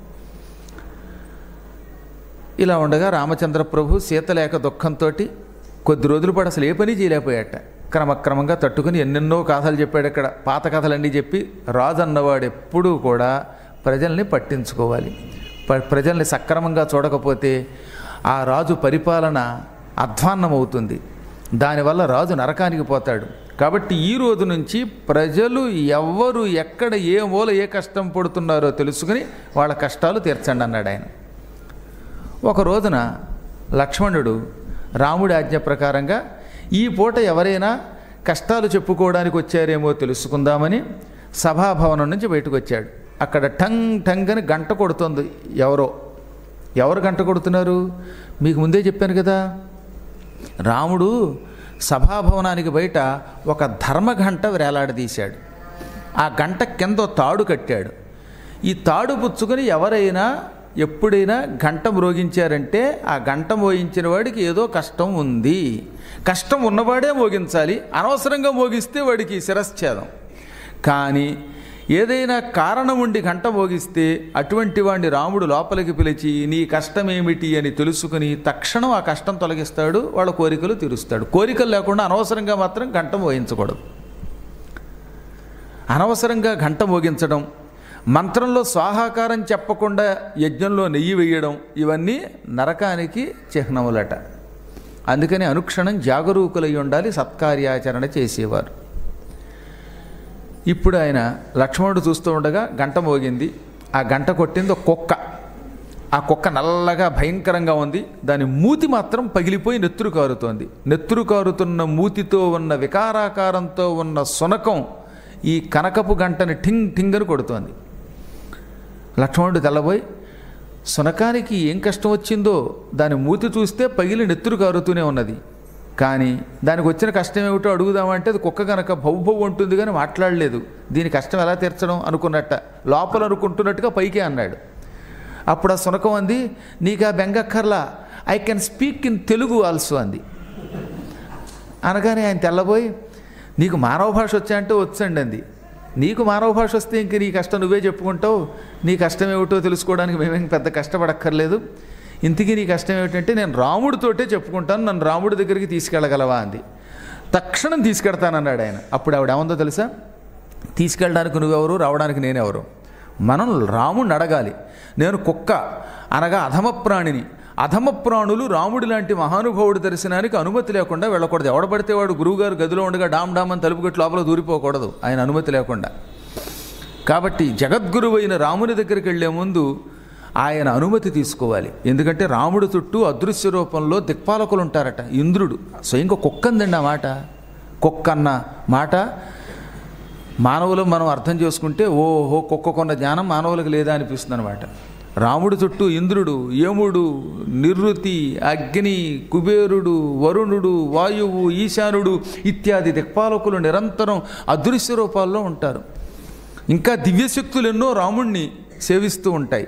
ఇలా ఉండగా రామచంద్ర ప్రభు సీత లేక దుఃఖంతో కొద్ది రోజుల పాటు అసలు ఏ పని చేయలేకపోయాట క్రమక్రమంగా తట్టుకుని ఎన్నెన్నో కథలు చెప్పాడు ఇక్కడ పాత కథలన్నీ చెప్పి రాజు అన్నవాడు ఎప్పుడూ కూడా ప్రజల్ని పట్టించుకోవాలి ప- ప్రజల్ని సక్రమంగా చూడకపోతే ఆ రాజు పరిపాలన అధ్వాన్నమవుతుంది దానివల్ల రాజు నరకానికి పోతాడు కాబట్టి ఈ రోజు నుంచి ప్రజలు ఎవ్వరు ఎక్కడ ఏ మూల ఏ కష్టం పడుతున్నారో తెలుసుకుని వాళ్ళ కష్టాలు తీర్చండి అన్నాడు ఆయన ఒక రోజున లక్ష్మణుడు రాముడి ఆజ్ఞ ప్రకారంగా ఈ పూట ఎవరైనా కష్టాలు చెప్పుకోవడానికి వచ్చారేమో తెలుసుకుందామని సభాభవనం నుంచి బయటకు వచ్చాడు అక్కడ టంగ్ టంగ్ అని గంట కొడుతుంది ఎవరో ఎవరు గంట కొడుతున్నారు మీకు ముందే చెప్పాను కదా రాముడు సభాభవనానికి బయట ఒక ధర్మఘంట వేలాడదీశాడు ఆ గంట కింద ఓ తాడు కట్టాడు ఈ తాడు పుచ్చుకొని ఎవరైనా ఎప్పుడైనా గంట మ్రోగించారంటే ఆ గంట మోగించిన వాడికి ఏదో కష్టం ఉంది కష్టం ఉన్నవాడే మోగించాలి అనవసరంగా మోగిస్తే వాడికి శిరశ్ఛేదం కానీ ఏదైనా కారణం ఉండి గంట మోగిస్తే అటువంటి వాడిని రాముడు లోపలికి పిలిచి నీ కష్టం ఏమిటి అని తెలుసుకుని తక్షణం ఆ కష్టం తొలగిస్తాడు వాళ్ళ కోరికలు తీరుస్తాడు కోరికలు లేకుండా అనవసరంగా మాత్రం గంట మోగించకూడదు అనవసరంగా గంట మోగించడం మంత్రంలో స్వాహాకారం చెప్పకుండా యజ్ఞంలో నెయ్యి వేయడం ఇవన్నీ నరకానికి చిహ్నములట అందుకని అనుక్షణం జాగరూకులై ఉండాలి సత్కార్యాచరణ చేసేవారు ఇప్పుడు ఆయన లక్ష్మణుడు చూస్తూ ఉండగా గంట మోగింది ఆ గంట కొట్టింది ఒక కుక్క ఆ కుక్క నల్లగా భయంకరంగా ఉంది దాని మూతి మాత్రం పగిలిపోయి నెత్తురు కారుతోంది నెత్తురు కారుతున్న మూతితో ఉన్న వికారాకారంతో ఉన్న సునకం ఈ కనకపు గంటని ఠింగ్ ఠింగ్ అని కొడుతోంది లక్ష్మణుడు తెల్లబోయి సునకానికి ఏం కష్టం వచ్చిందో దాని మూతి చూస్తే పగిలి నెత్తురు కారుతూనే ఉన్నది కానీ దానికి వచ్చిన కష్టం ఏమిటో అడుగుదామంటే అది కుక్క కనుక భౌభౌ ఉంటుంది కానీ మాట్లాడలేదు దీని కష్టం ఎలా తీర్చడం అనుకున్నట్ట లోపల అనుకుంటున్నట్టుగా పైకే అన్నాడు అప్పుడు ఆ సునకం అంది నీకు ఆ బెంగక్కర్లా I can speak in Telugu also అంది అనగానే ఆయన తెల్లబోయి నీకు మానవ భాష వచ్చా అంటే వచ్చండి అంది నీకు మానవ భాష వస్తే ఇంక నీ కష్టం నువ్వే చెప్పుకుంటావు నీ కష్టం ఏమిటో తెలుసుకోవడానికి మేమేం పెద్ద కష్టపడక్కర్లేదు ఇంతకీ నీ కష్టం ఏమిటంటే నేను రాముడితోటే చెప్పుకుంటాను నన్ను రాముడి దగ్గరికి తీసుకెళ్ళగలవా అంది తక్షణం తీసుకెడతానన్నాడు ఆయన అప్పుడు ఆవిడ ఏమందో తెలుసా తీసుకెళ్ళడానికి నువ్వెవరు రావడానికి నేనెవరు మనం రాముడిని అడగాలి నేను కుక్క అనగా అధమ ప్రాణిని అధమ ప్రాణులు రాముడి లాంటి మహానుభావుడి దర్శనానికి అనుమతి లేకుండా వెళ్ళకూడదు ఎవడబడితే వాడు గురువుగారు గదిలో ఉండగా డామ్ డామ్ అని తలుపు గట్టి లోపల దూరిపోకూడదు ఆయన అనుమతి లేకుండా కాబట్టి జగద్గురువైన రాముని దగ్గరికి వెళ్లే ముందు ఆయన అనుమతి తీసుకోవాలి ఎందుకంటే రాముడి చుట్టూ అదృశ్య రూపంలో దిక్పాలకులు ఉంటారట ఇంద్రుడు స్వయంగా కుక్కందండి ఆ మాట కుక్క అన్న మాట మానవులు మనం అర్థం చేసుకుంటే ఓహో కుక్కకున్న జ్ఞానం మానవులకు లేదా అనిపిస్తుంది అనమాట రాముడి చుట్టూ ఇంద్రుడు యముడు నిరుతి అగ్ని కుబేరుడు వరుణుడు వాయువు ఈశానుడు ఇత్యాది దిక్పాలకులు నిరంతరం అదృశ్య రూపాల్లో ఉంటారు ఇంకా దివ్యశక్తులు ఎన్నో రాముణ్ణి సేవిస్తూ ఉంటాయి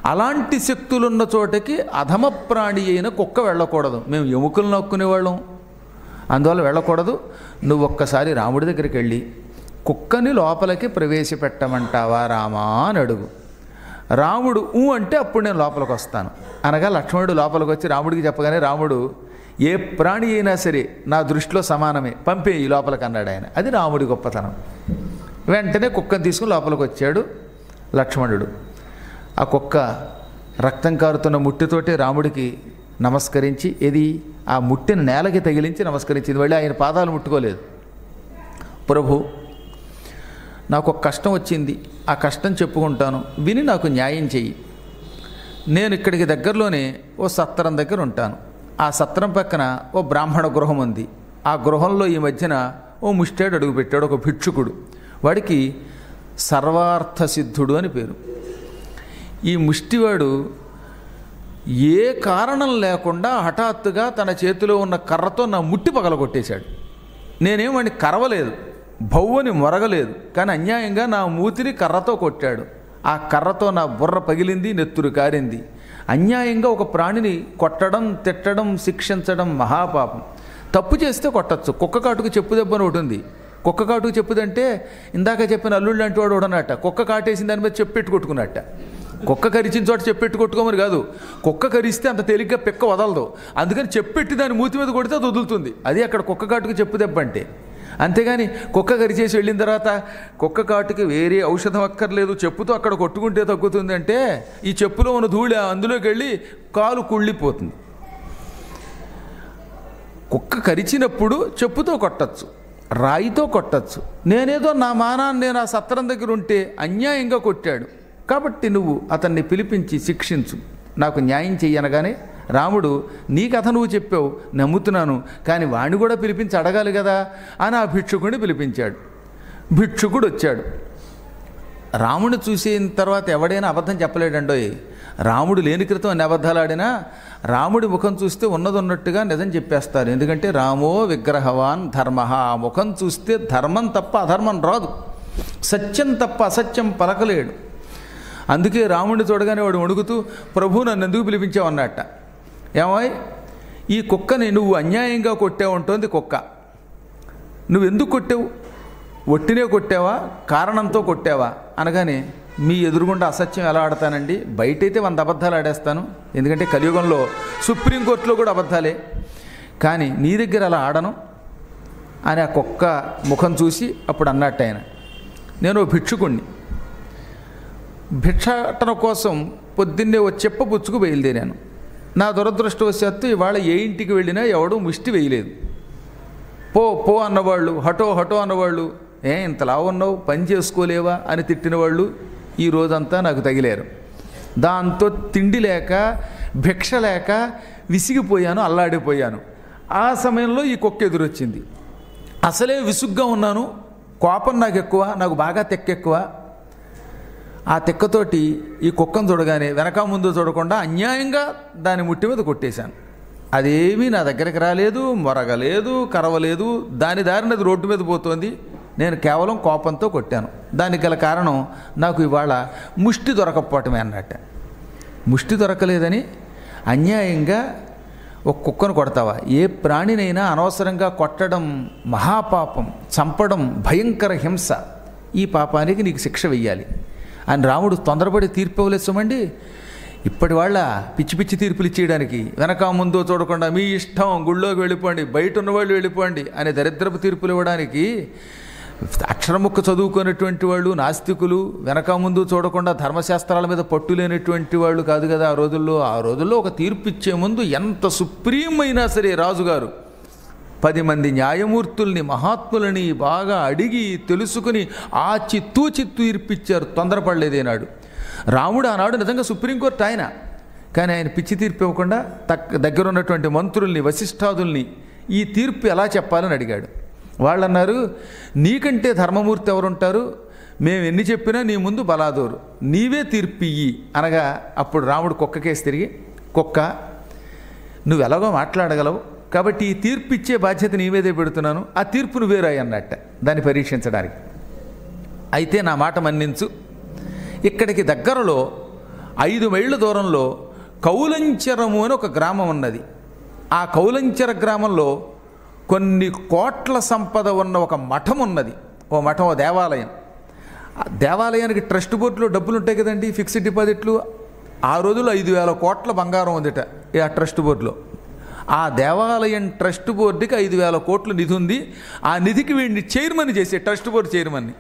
అలాంటి శక్తులున్న చోటకి అధమ ప్రాణి అయిన కుక్క వెళ్ళకూడదు మేము ఎముకలు నొక్కునేవాళ్ళం అందువల్ల వెళ్ళకూడదు నువ్వు ఒక్కసారి రాముడి దగ్గరికి వెళ్ళి కుక్కని లోపలికి ప్రవేశపెట్టమంటావా రామా అని అడుగు రాముడు ఊ అంటే అప్పుడు నేను లోపలికి వస్తాను అనగా లక్ష్మణుడు లోపలికి వచ్చి రాముడికి చెప్పగానే రాముడు ఏ ప్రాణి అయినా సరే నా దృష్టిలో సమానమే పంపే ఈ లోపలికి అన్నాడు ఆయన అది రాముడి గొప్పతనం వెంటనే కుక్కను తీసుకుని లోపలికి వచ్చాడు లక్ష్మణుడు ఆ కుక్క రక్తం కారుతున్న ముట్టితోటి రాముడికి నమస్కరించి ఇది ఆ ముట్టిన నేలకి తగిలించి నమస్కరించింది వెళ్ళి ఆయన పాదాలు ముట్టుకోలేదు ప్రభు నాకు ఒక కష్టం వచ్చింది ఆ కష్టం చెప్పుకుంటాను విని నాకు న్యాయం చెయ్యి నేను ఇక్కడికి దగ్గరలోనే ఓ సత్రం దగ్గర ఉంటాను ఆ సత్రం పక్కన ఓ బ్రాహ్మణ గృహం ఉంది ఆ గృహంలో ఈ మధ్యన ఓ ముష్టేడు అడుగుపెట్టాడు ఒక భిక్షుకుడు వాడికి సర్వార్థ సిద్ధుడు అని పేరు ఈ ముష్టివాడు ఏ కారణం లేకుండా హఠాత్తుగా తన చేతిలో ఉన్న కర్రతో నా ముట్టి పగలగొట్టేశాడు నేనేమని కరవలేదు భవ్వని మొరగలేదు కానీ అన్యాయంగా నా మూతిని కర్రతో కొట్టాడు ఆ కర్రతో నా బుర్ర పగిలింది నెత్తురు కారింది అన్యాయంగా ఒక ప్రాణిని కొట్టడం తిట్టడం శిక్షించడం మహాపాపం తప్పు చేస్తే కొట్టచ్చు కుక్క కాటుకు చెప్పు దెబ్బ అని ఒకటి ఉంది కుక్క కాటుకు చెప్పుదంటే ఇందాక చెప్పిన అల్లుళ్ళు అంటే వాడు ఉడనట్ట కుక్క కాటేసిన దాని మీద చెప్పెట్టు కొట్టుకున్నట్ట కుక్క కరిచిన చోట చెప్పెట్టు కొట్టుకోమని కాదు కుక్క కరిస్తే అంత తేలిగ్గా పిక్క వదలదు అందుకని చెప్పెట్టి దాని మూతి మీద కొడితే అది వదులుతుంది అది అక్కడ కుక్క కాటుకు చెప్పు దెబ్బ అంటే అంతేగాని కుక్క కరిచేసి వెళ్ళిన తర్వాత కుక్క కాటుకి వేరే ఔషధం అక్కర్లేదు చెప్పుతో అక్కడ కొట్టుకుంటే తగ్గుతుంది అంటే ఈ చెప్పులో ఉన్న ధూళి అందులోకి వెళ్ళి కాలు కుళ్ళిపోతుంది కుక్క కరిచినప్పుడు చెప్పుతో కొట్టచ్చు రాయితో కొట్టచ్చు నేనేదో నా మానాన్ని నేను ఆ సత్రం దగ్గర ఉంటే అన్యాయంగా కొట్టాడు కాబట్టి నువ్వు అతన్ని పిలిపించి శిక్షించు నాకు న్యాయం చెయ్యనగానే రాముడు నీ కథ నువ్వు చెప్పావు నమ్ముతున్నాను కానీ వాణ్ణి కూడా పిలిపించి అడగాలి కదా అని ఆ భిక్షుకుడిని పిలిపించాడు భిక్షుకుడు వచ్చాడు రాముడిని చూసిన తర్వాత ఎవడైనా అబద్ధం చెప్పలేడండోయ్ రాముడు లేని క్రితం అన్ని అబద్ధాలు ఆడినా రాముడి ముఖం చూస్తే ఉన్నది ఉన్నట్టుగా నిజం చెప్పేస్తారు ఎందుకంటే రామో విగ్రహవాన్ ధర్మ ఆ ముఖం చూస్తే ధర్మం తప్ప అధర్మం రాదు సత్యం తప్ప అసత్యం పలకలేడు అందుకే రాముడిని చూడగానే వాడు వణుకుతూ ప్రభు నన్ను ఎందుకు పిలిపించావు అన్నట్ట ఏమాయ్ ఈ కుక్కని నువ్వు అన్యాయంగా కొట్టావు ఉంటుంది కుక్క నువ్వు ఎందుకు కొట్టావు ఒట్టినే కొట్టావా కారణంతో కొట్టావా అనగానే మీ ఎదురుగుండా అసత్యం ఎలా ఆడతానండి బయటైతే వంద అబద్ధాలు ఆడేస్తాను ఎందుకంటే కలియుగంలో సుప్రీంకోర్టులో కూడా అబద్ధాలే కానీ నీ దగ్గర అలా ఆడను అని ఆ కుక్క ముఖం చూసి అప్పుడు అన్నట్టు ఆయన నేను ఓ భిక్షుకుణ్ణి భిక్షాటన కోసం పొద్దున్నే ఓ చెప్ప పుచ్చుకు బయలుదేరాను నా దురదృష్టవశాత్తు ఇవాళ ఏ ఇంటికి వెళ్ళినా ఎవడూ ముష్టి వేయలేదు పో పో అన్నవాళ్ళు హటో హటో అన్నవాళ్ళు ఏ ఇంతలా ఉన్నావు పని చేసుకోలేవా అని తిట్టిన వాళ్ళు ఈ రోజంతా నాకు తగిలారు దాంతో తిండి లేక భిక్ష లేక విసిగిపోయాను అల్లాడిపోయాను ఆ సమయంలో ఈ కుక్క ఎదురొచ్చింది అసలే విసుగ్గా ఉన్నాను కోపం నాకు ఎక్కువ నాకు బాగా తెక్కెక్కువ ఆ తెక్కతోటి ఈ కుక్కను చూడగానే వెనక ముందు చూడకుండా అన్యాయంగా దాని ముట్టి మీద కొట్టేశాను అదేమీ నా దగ్గరికి రాలేదు మొరగలేదు కరవలేదు దాని దారిన అది రోడ్డు మీద పోతోంది నేను కేవలం కోపంతో కొట్టాను దానికి గల కారణం నాకు ఇవాళ ముష్టి దొరకపోవటమే అన్నట్ట ముష్టి దొరకలేదని అన్యాయంగా ఒక కుక్కను కొడతావా ఏ ప్రాణినైనా అనవసరంగా కొట్టడం మహాపాపం చంపడం భయంకర హింస ఈ పాపానికి నీకు శిక్ష వెయ్యాలి అని రాముడు తొందరపడి తీర్పు ఇవ్వలేసమండి ఇప్పటి వాళ్ళ పిచ్చి పిచ్చి తీర్పులు ఇచ్చేయడానికి వెనక ముందు చూడకుండా మీ ఇష్టం గుళ్ళోకి వెళ్ళిపోండి బయట ఉన్నవాళ్ళు వెళ్ళిపోండి అనే దరిద్రపు తీర్పులు ఇవ్వడానికి అక్షరముక్క చదువుకున్నటువంటి వాళ్ళు నాస్తికులు వెనక ముందు చూడకుండా ధర్మశాస్త్రాల మీద పట్టు లేనటువంటి వాళ్ళు కాదు కదా ఆ రోజుల్లో ఆ రోజుల్లో ఒక తీర్పు ఇచ్చే ముందు ఎంత సుప్రీం అయినా సరే రాజుగారు పది మంది న్యాయమూర్తుల్ని మహాత్ములని బాగా అడిగి తెలుసుకుని ఆచి తూచి తీర్పిచ్చారు తొందరపడలేదేనాడు రాముడు ఆనాడు నిజంగా సుప్రీంకోర్టు ఆయన కానీ ఆయన పిచ్చి తీర్పు ఇవ్వకుండా తక్ దగ్గర ఉన్నటువంటి మంత్రుల్ని వశిష్ఠాదుల్ని ఈ తీర్పు ఎలా చెప్పాలని అడిగాడు వాళ్ళు అన్నారు నీకంటే ధర్మమూర్తి ఎవరుంటారు మేము ఎన్ని చెప్పినా నీ ముందు బలాదోరు నీవే తీర్పు ఇయ్యి అనగా అప్పుడు రాముడు కుక్కకేసి తిరిగి కుక్క నువ్వు ఎలాగో మాట్లాడగలవు కాబట్టి ఈ తీర్పు ఇచ్చే బాధ్యత నీ మీదే పెడుతున్నాను ఆ తీర్పు నువ్వేరాయి అన్నట్ట దాన్ని పరీక్షించడానికి అయితే నా మాట మన్నించు ఇక్కడికి దగ్గరలో ఐదు మైళ్ళ దూరంలో కౌలంచరము అని ఒక గ్రామం ఉన్నది ఆ కౌలంచర గ్రామంలో కొన్ని కోట్ల సంపద ఉన్న ఒక మఠం ఉన్నది ఓ మఠం ఓ దేవాలయం ఆ దేవాలయానికి ట్రస్ట్ బోర్డులో డబ్బులు ఉంటాయి కదండి ఫిక్స్డ్ డిపాజిట్లు ఆ రోజుల్లో ఐదు వేల కోట్ల బంగారం ఉందిట ఈ ఆ ట్రస్ట్ బోర్డులో ఆ దేవాలయం ట్రస్ట్ బోర్డుకి ఐదు వేల కోట్ల నిధి ఉంది ఆ నిధికి వీడిని చైర్మన్ చేసే ట్రస్ట్ బోర్డు చైర్మన్ని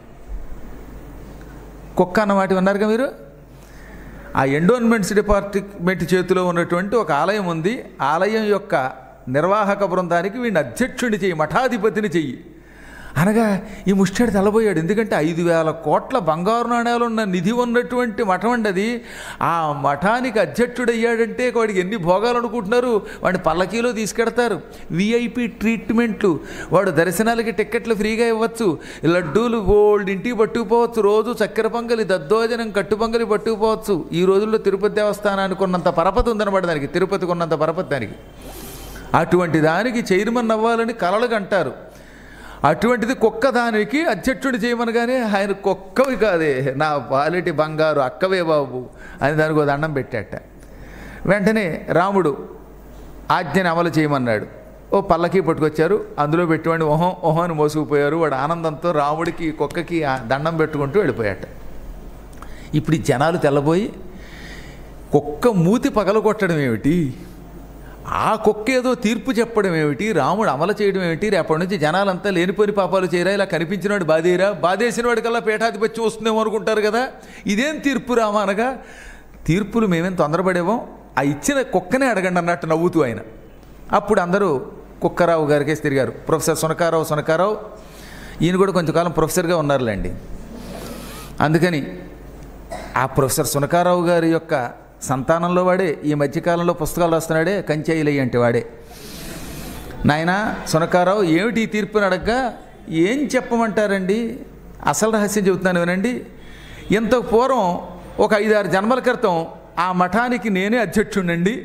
కుక్క అన్న మాట విన్నారుగా మీరు ఆ ఎండోన్మెంట్స్ డిపార్ట్మెంట్ చేతిలో ఉన్నటువంటి ఒక ఆలయం ఉంది ఆలయం యొక్క నిర్వాహక బృందానికి వీడిని అధ్యక్షుడిని చెయ్యి మఠాధిపతిని చెయ్యి అనగా ఈ ముష్టాడు తెల్లబోయాడు ఎందుకంటే ఐదు వేల కోట్ల బంగారు నాణ్యాలు ఉన్న నిధి ఉన్నటువంటి మఠం అండి అది ఆ మఠానికి అధ్యక్షుడయ్యాడంటే వాడికి ఎన్ని భోగాలు అనుకుంటున్నారు వాడిని పల్లకీలో తీసుకెడతారు విఐపి ట్రీట్మెంట్లు వాడు దర్శనాలకి టిక్కెట్లు ఫ్రీగా ఇవ్వచ్చు లడ్డూలు ఓల్డ్ ఇంటికి పట్టుకుపోవచ్చు రోజు చక్కెర పొంగలి దద్దోజనం కట్టు పొంగలి పట్టుకుపోవచ్చు ఈ రోజుల్లో తిరుపతి దేవస్థానానికి ఉన్నంత పరపతి ఉందన్నమాట దానికి తిరుపతికి ఉన్నంత పరపతి దానికి అటువంటి దానికి చైర్మన్ అవ్వాలని కలలు అంటారు అటువంటిది కుక్క దానికి అధ్యక్షుడు చేయమనగానే ఆయన కుక్కవి కాదే నా పాలిటి బంగారు అక్కవే బాబు అని దానికి ఒక దండం పెట్టాట వెంటనే రాముడు ఆజ్ఞని అమలు చేయమన్నాడు ఓ పల్లకి పట్టుకొచ్చారు అందులో పెట్టివాడిని ఓహం ఓహం అని మోసుకుపోయారు వాడు ఆనందంతో రాముడికి కుక్కకి ఆ దండం పెట్టుకుంటూ వెళ్ళిపోయాట ఇప్పుడు ఈ జనాలు తెల్లబోయి కుక్క మూతి పగలగొట్టడం ఏమిటి ఆ కుక్క ఏదో తీర్పు చెప్పడం ఏమిటి రాముడు అమలు చేయడం ఏమిటి రేపటి నుంచి జనాలంతా లేనిపోని పాపాలు చేయరా ఇలా కనిపించినవాడు బాధేరా బాధేసిన వాడికల్లా పీఠాధిపత్యం వస్తుందేమో అనుకుంటారు కదా ఇదేం తీర్పు రామా అనగా తీర్పులు మేమేం తొందరపడేమో ఆ ఇచ్చిన కుక్కనే అడగండి అన్నట్టు నవ్వుతూ ఆయన అప్పుడు అందరూ కుక్కరావు గారికేసి తిరిగారు ప్రొఫెసర్ సునకారావు సునకారావు ఈయన కూడా కొంచెంకాలం ప్రొఫెసర్గా ఉన్నారులేండి అందుకని ఆ ప్రొఫెసర్ సునకారావు గారి యొక్క సంతానంలో వాడే ఈ మధ్యకాలంలో పుస్తకాలు రాస్తున్నాడే కంచెయిలయ్య అంటే వాడే నాయన సునకారావు ఏమిటి ఈ తీర్పుని అడగ్గా ఏం చెప్పమంటారండి అసలు రహస్యం చెబుతున్నాను వినండి ఇంత పూర్వం ఒక ఐదారు జన్మల క్రితం ఆ మఠానికి నేనే అధ్యక్షుడండి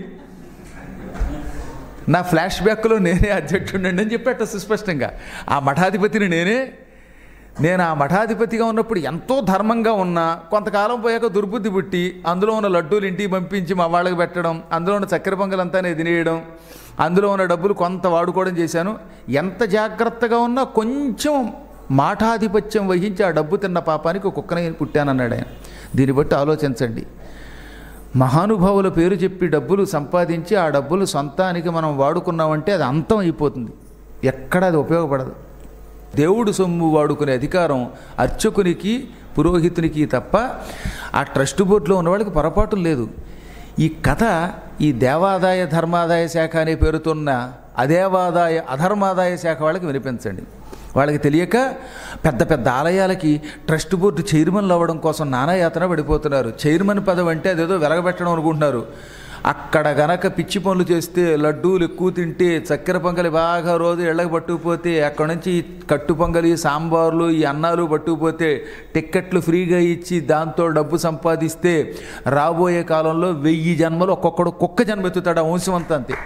నా ఫ్లాష్ బ్యాక్లో నేనే అధ్యక్షుడండి అని చెప్పేట సుస్పష్టంగా ఆ మఠాధిపతిని నేనే నేను ఆ మఠాధిపతిగా ఉన్నప్పుడు ఎంతో ధర్మంగా ఉన్నా కొంతకాలం పోయాక దుర్బుద్ధి పుట్టి అందులో ఉన్న లడ్డూలు ఇంటికి పంపించి మా వాళ్ళకి పెట్టడం అందులో ఉన్న చక్కెర పొంగలంతా నేను తినేయడం అందులో ఉన్న డబ్బులు కొంత వాడుకోవడం చేశాను ఎంత జాగ్రత్తగా ఉన్నా కొంచెం మాఠాధిపత్యం వహించి ఆ డబ్బు తిన్న పాపానికి ఒక కుక్కని పుట్టానన్నాడు ఆయన దీన్ని బట్టి ఆలోచించండి మహానుభావుల పేరు చెప్పి డబ్బులు సంపాదించి ఆ డబ్బులు సొంతానికి మనం వాడుకున్నామంటే అది అంతం అయిపోతుంది ఎక్కడ అది ఉపయోగపడదు దేవుడు సొమ్ము వాడుకునే అధికారం అర్చకునికి పురోహితునికి తప్ప ఆ ట్రస్ట్ బోర్డులో ఉన్న వాళ్ళకి పొరపాటు లేదు ఈ కథ ఈ దేవాదాయ ధర్మాదాయ శాఖ అనే పేరుతున్న అదేవాదాయ అధర్మాదాయ శాఖ వాళ్ళకి వినిపించండి వాళ్ళకి తెలియక పెద్ద పెద్ద ఆలయాలకి ట్రస్ట్ బోర్డు చైర్మన్లు అవ్వడం కోసం నానాయాతన పడిపోతున్నారు చైర్మన్ పదవి అంటే అదేదో వెలగబెట్టడం అనుకుంటున్నారు అక్కడ గనక పిచ్చి పనులు చేస్తే లడ్డూలు ఎక్కువ తింటే చక్కెర పొంగలి బాగా రోజు ఇళ్ళకి పట్టుకుపోతే అక్కడ నుంచి ఈ కట్టు పొంగలి సాంబార్లు ఈ అన్నాలు పట్టుకుపోతే టిక్కెట్లు ఫ్రీగా ఇచ్చి దాంతో డబ్బు సంపాదిస్తే రాబోయే కాలంలో వెయ్యి జన్మలు ఒక్కొక్కడు కుక్క జన్మ ఎత్తుతాడు ఆ వంశం అంతా అంతే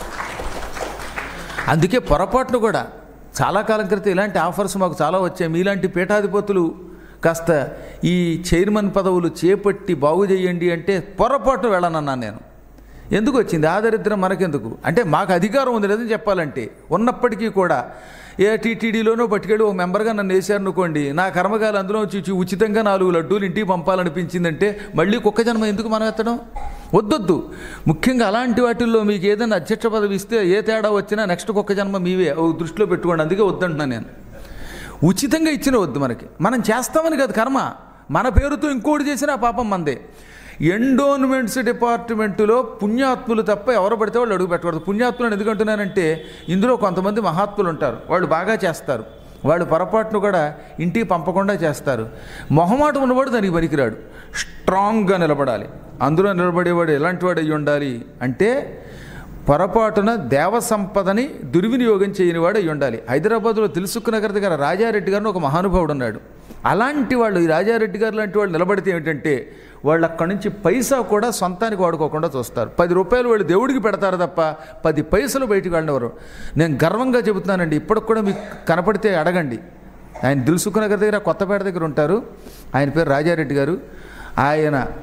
అందుకే పొరపాటును కూడా చాలా కాలం క్రితం ఇలాంటి ఆఫర్స్ మాకు చాలా వచ్చాయి మీలాంటి పీఠాధిపతులు కాస్త ఈ చైర్మన్ పదవులు చేపట్టి బాగు చేయండి అంటే పొరపాటు వెళ్ళనన్నాను నేను ఎందుకు వచ్చింది ఆ దరిద్రం మనకెందుకు అంటే మాకు అధికారం ఉంది లేదని చెప్పాలంటే ఉన్నప్పటికీ కూడా ఏ టీటీడీలోనో పట్టుకెళ్ళి ఒక మెంబర్గా నన్ను వేశారనుకోండి నా కర్మకాలు అందులో వచ్చి ఉచితంగా నాలుగు లడ్డూలు ఇంటికి పంపాలనిపించిందంటే మళ్ళీ కుక్క జన్మ ఎందుకు మనం ఎత్తడం వద్దొద్దు ముఖ్యంగా అలాంటి వాటిల్లో మీకు ఏదైనా అధ్యక్ష పదవి ఇస్తే ఏ తేడా వచ్చినా నెక్స్ట్ కుక్క జన్మ మీవే ఓ దృష్టిలో పెట్టుకోండి అందుకే వద్దంటున్నాను నేను ఉచితంగా ఇచ్చిన వద్దు మనకి మనం చేస్తామని కాదు కర్మ మన పేరుతో ఇంకోటి చేసినా పాపం మందే ఎండోన్మెంట్స్ డిపార్ట్మెంటులో పుణ్యాత్ములు తప్ప ఎవరు పడితే వాళ్ళు అడుగు పెట్టకూడదు పుణ్యాత్ములను ఎందుకంటున్నానంటే ఇందులో కొంతమంది మహాత్ములు ఉంటారు వాళ్ళు బాగా చేస్తారు వాళ్ళు పొరపాటును కూడా ఇంటికి పంపకుండా చేస్తారు మొహమాటం ఉన్నవాడు దానికి పనికిరాడు స్ట్రాంగ్గా నిలబడాలి అందులో నిలబడేవాడు ఎలాంటి వాడు అయ్యి ఉండాలి అంటే పొరపాటున దేవ సంపదని దుర్వినియోగం చేయని వాడు అయి ఉండాలి హైదరాబాద్లో తెలుసుకు నగర్ దగ్గర రాజారెడ్డి గారిని ఒక మహానుభావుడు ఉన్నాడు అలాంటి వాళ్ళు ఈ రాజారెడ్డి గారు లాంటి వాళ్ళు నిలబడితే ఏమిటంటే వాళ్ళు అక్కడి నుంచి పైసా కూడా సొంతానికి వాడుకోకుండా చూస్తారు పది రూపాయలు వాళ్ళు దేవుడికి పెడతారు తప్ప పది పైసలు బయటికి వెళ్ళినవారు నేను గర్వంగా చెబుతున్నానండి ఇప్పటికి కూడా మీకు కనపడితే అడగండి ఆయన దిల్సుఖ్ నగర్ దగ్గర కొత్తపేట దగ్గర ఉంటారు ఆయన పేరు రాజారెడ్డి గారు ఆయన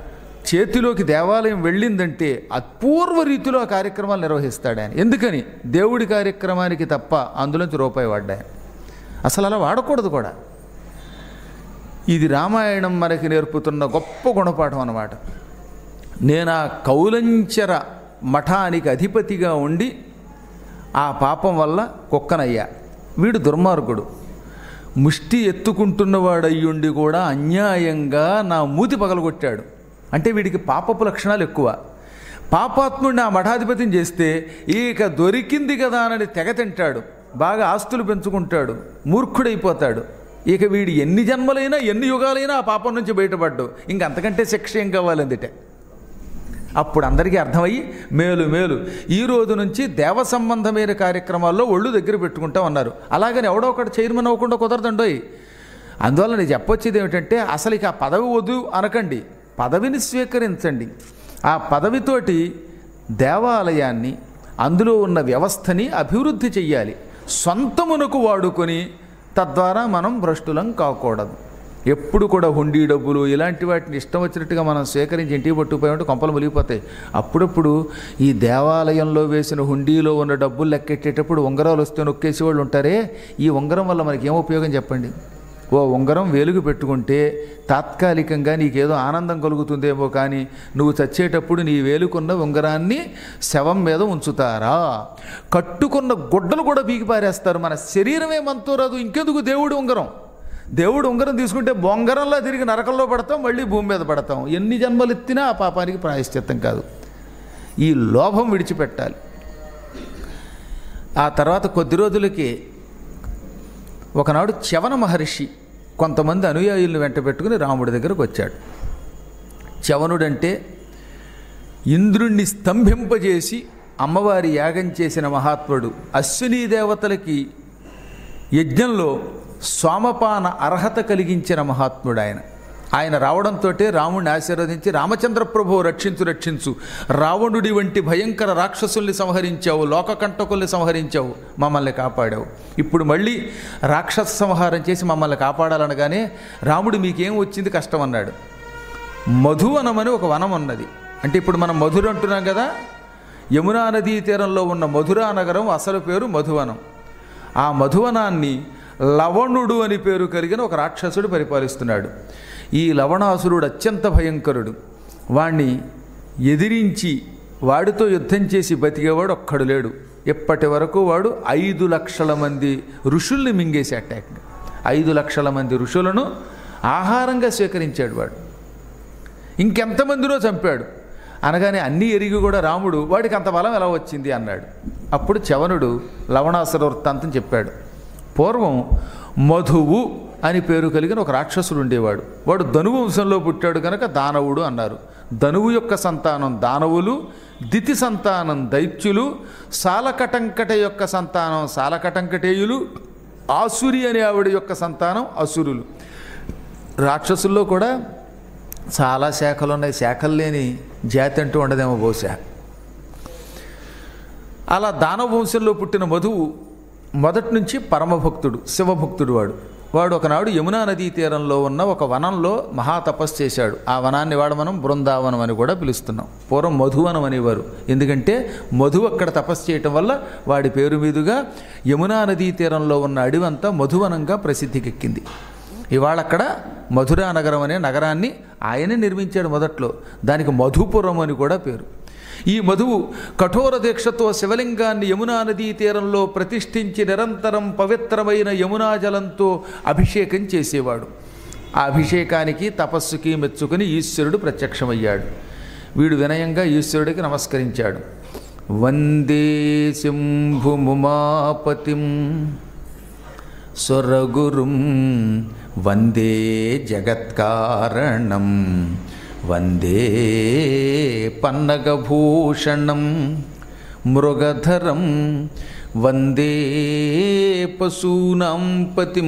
చేతిలోకి దేవాలయం వెళ్ళిందంటే అపూర్వ రీతిలో ఆ కార్యక్రమాలు నిర్వహిస్తాడు ఆయన ఎందుకని దేవుడి కార్యక్రమానికి తప్ప అందులోంచి రూపాయి వాడ్డాయి అసలు అలా వాడకూడదు కూడా ఇది రామాయణం మనకి నేర్పుతున్న గొప్ప గుణపాఠం అన్నమాట నేను ఆ కౌలంచర మఠానికి అధిపతిగా ఉండి ఆ పాపం వల్ల కుక్కనయ్యా వీడు దుర్మార్గుడు ముష్టి ఎత్తుకుంటున్నవాడయ్యుండి కూడా అన్యాయంగా నా మూతి పగలగొట్టాడు అంటే వీడికి పాపపు లక్షణాలు ఎక్కువ పాపాత్ముడిని ఆ మఠాధిపతిని చేస్తే ఇక దొరికింది కదా అని తెగ తింటాడు బాగా ఆస్తులు పెంచుకుంటాడు మూర్ఖుడైపోతాడు ఇక వీడు ఎన్ని జన్మలైనా ఎన్ని యుగాలైనా ఆ పాపం నుంచి బయటపడ్డు ఇంకంతకంటే శిక్ష ఏం కావాలందిటే అప్పుడు అందరికీ అర్థమయ్యి మేలు మేలు ఈ రోజు నుంచి దేవ సంబంధమైన కార్యక్రమాల్లో ఒళ్ళు దగ్గర పెట్టుకుంటా ఉన్నారు అలాగని ఎవడో ఒకటి చైర్మన్ అవ్వకుండా కుదరదండోయ్ అందువల్ల నేను చెప్పొచ్చేది ఏమిటంటే అసలు ఇక ఆ పదవి వద్దు అనకండి పదవిని స్వీకరించండి ఆ పదవితోటి దేవాలయాన్ని అందులో ఉన్న వ్యవస్థని అభివృద్ధి చెయ్యాలి సొంతమునకు వాడుకొని తద్వారా మనం భ్రష్టులం కాకూడదు ఎప్పుడు కూడా హుండీ డబ్బులు ఇలాంటి వాటిని ఇష్టం వచ్చినట్టుగా మనం స్వీకరించి ఇంటికి పట్టుకుపోయామంటే కొంపలు ములిగిపోతాయి అప్పుడప్పుడు ఈ దేవాలయంలో వేసిన హుండీలో ఉన్న డబ్బులు లెక్కెట్టేటప్పుడు ఉంగరాలు వస్తే నొక్కేసి వాళ్ళు ఉంటారే ఈ ఉంగరం వల్ల మనకి ఏం ఉపయోగం చెప్పండి ఓ ఉంగరం వెలుగు పెట్టుకుంటే తాత్కాలికంగా నీకేదో ఆనందం కలుగుతుందేమో కానీ నువ్వు చచ్చేటప్పుడు నీ వేలుకున్న ఉంగరాన్ని శవం మీద ఉంచుతారా కట్టుకున్న గుడ్డలు కూడా పీకి పారేస్తారు మన శరీరమే మనతో రాదు ఇంకెందుకు దేవుడి ఉంగరం దేవుడు ఉంగరం తీసుకుంటే బొంగరంలా తిరిగి నరకంలో పడతాం మళ్ళీ భూమి మీద పడతాం ఎన్ని జన్మలు ఎత్తినా ఆ పాపానికి ప్రాయశ్చిత్తం కాదు ఈ లోభం విడిచిపెట్టాలి ఆ తర్వాత కొద్ది రోజులకి ఒకనాడు చవన మహర్షి కొంతమంది అనుయాయుల్ని వెంట పెట్టుకుని రాముడి దగ్గరకు వచ్చాడు చవనుడంటే ఇంద్రుణ్ణి స్తంభింపజేసి అమ్మవారి యాగం చేసిన మహాత్ముడు అశ్వినీ దేవతలకి యజ్ఞంలో సోమపాన అర్హత కలిగించిన మహాత్ముడు ఆయన ఆయన రావడంతో రాముడిని ఆశీర్వదించి రామచంద్ర ప్రభు రక్షించు రక్షించు రావణుడి వంటి భయంకర రాక్షసుల్ని సంహరించావు లోకకంటకుల్ని సంహరించావు మమ్మల్ని కాపాడావు ఇప్పుడు మళ్ళీ రాక్షస సంహారం చేసి మమ్మల్ని కాపాడాలనగానే రాముడు మీకేం వచ్చింది కష్టం అన్నాడు మధువనం అని ఒక వనం ఉన్నది అంటే ఇప్పుడు మనం మధుర అంటున్నాం కదా యమునా నదీ తీరంలో ఉన్న మధురా నగరం అసలు పేరు మధువనం ఆ మధువనాన్ని లవణుడు అని పేరు కలిగిన ఒక రాక్షసుడు పరిపాలిస్తున్నాడు ఈ లవణాసురుడు అత్యంత భయంకరుడు వాణ్ణి ఎదిరించి వాడితో యుద్ధం చేసి బతికేవాడు ఒక్కడు లేడు ఇప్పటి వరకు వాడు ఐదు లక్షల మంది ఋషుల్ని మింగేసి అటాక్ ఐదు లక్షల మంది ఋషులను ఆహారంగా స్వీకరించాడు వాడు ఇంకెంతమందినో చంపాడు అనగానే అన్నీ ఎరిగి కూడా రాముడు వాడికి అంత బలం ఎలా వచ్చింది అన్నాడు అప్పుడు చవనుడు లవణాసుర వృత్తాంతం చెప్పాడు పూర్వం మధువు అని పేరు కలిగిన ఒక రాక్షసుడు ఉండేవాడు వాడు ధనువు వంశంలో పుట్టాడు కనుక దానవుడు అన్నారు ధనువు యొక్క సంతానం దానవులు దితి సంతానం దైత్యులు సాలకటంకట యొక్క సంతానం సాలకటంకటేయులు ఆసురి అనే ఆవిడ యొక్క సంతానం అసురులు రాక్షసుల్లో కూడా చాలా శాఖలు ఉన్నాయి శాఖలు లేని జాతి అంటూ ఉండదేమో బహుశా అలా దానవ వంశంలో పుట్టిన మధువు మొదటి నుంచి పరమభక్తుడు శివభక్తుడు వాడు వాడు ఒకనాడు యమునా నదీ తీరంలో ఉన్న ఒక వనంలో మహాతపస్సు చేశాడు ఆ వనాన్ని వాడు మనం బృందావనం అని కూడా పిలుస్తున్నాం పూర్వం మధువనం అనేవారు ఎందుకంటే మధు అక్కడ తపస్సు చేయటం వల్ల వాడి పేరు మీదుగా యమునా నదీ తీరంలో ఉన్న అడివంతా మధువనంగా ప్రసిద్ధికెక్కింది ఇవాళ అక్కడ మధురా నగరం అనే నగరాన్ని ఆయనే నిర్మించాడు మొదట్లో దానికి మధుపురం అని కూడా పేరు ఈ మధువు కఠోర దీక్షతో శివలింగాన్ని యమునా నదీ తీరంలో ప్రతిష్ఠించి నిరంతరం పవిత్రమైన యమునా జలంతో అభిషేకం చేసేవాడు ఆ అభిషేకానికి తపస్సుకి మెచ్చుకుని ఈశ్వరుడు ప్రత్యక్షమయ్యాడు వీడు వినయంగా ఈశ్వరుడికి నమస్కరించాడు వందే శంభుముమాపతిం స్వరగురుం వందే జగత్కారణం వందే పన్నగభూషణం మృగధరం వందే పశూనాం పతిం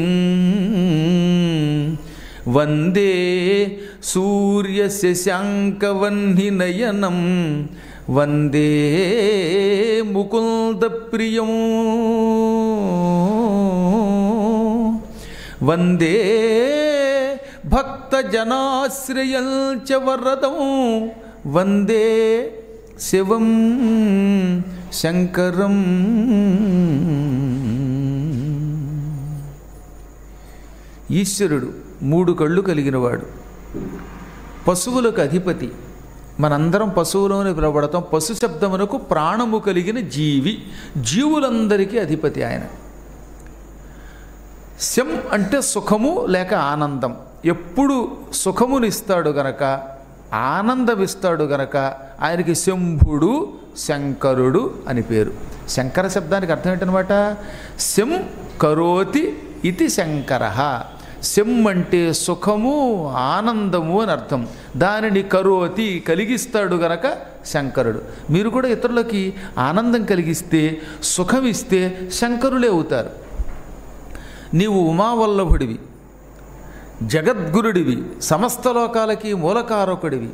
వందే సూర్యశశాంకవన్నినయనం వందే ముకుందప్రియం వందే భక్త భక్త జనాశ్రయంచ వరదం వందే శివం శంకరం ఈశ్వరుడు మూడు కళ్ళు కలిగినవాడు పశువులకు అధిపతి మనందరం పశువులోనే పిలవడతాం పశు శబ్దమునకు ప్రాణము కలిగిన జీవి జీవులందరికీ అధిపతి ఆయన శం అంటే సుఖము లేక ఆనందం ఎప్పుడు సుఖమునిస్తాడు గనక ఆనందమిస్తాడు గనక ఆయనకి శంభుడు శంకరుడు అని పేరు శంకర శబ్దానికి అర్థం ఏంటనమాట శం కరోతి ఇది శంకర శం అంటే సుఖము ఆనందము అని అర్థం దానిని కరోతి కలిగిస్తాడు గనక శంకరుడు మీరు కూడా ఇతరులకి ఆనందం కలిగిస్తే సుఖం ఇస్తే శంకరులే అవుతారు నీవు ఉమావల్లభుడివి జగద్గురుడివి సమస్త లోకాలకి మూలకారకుడివి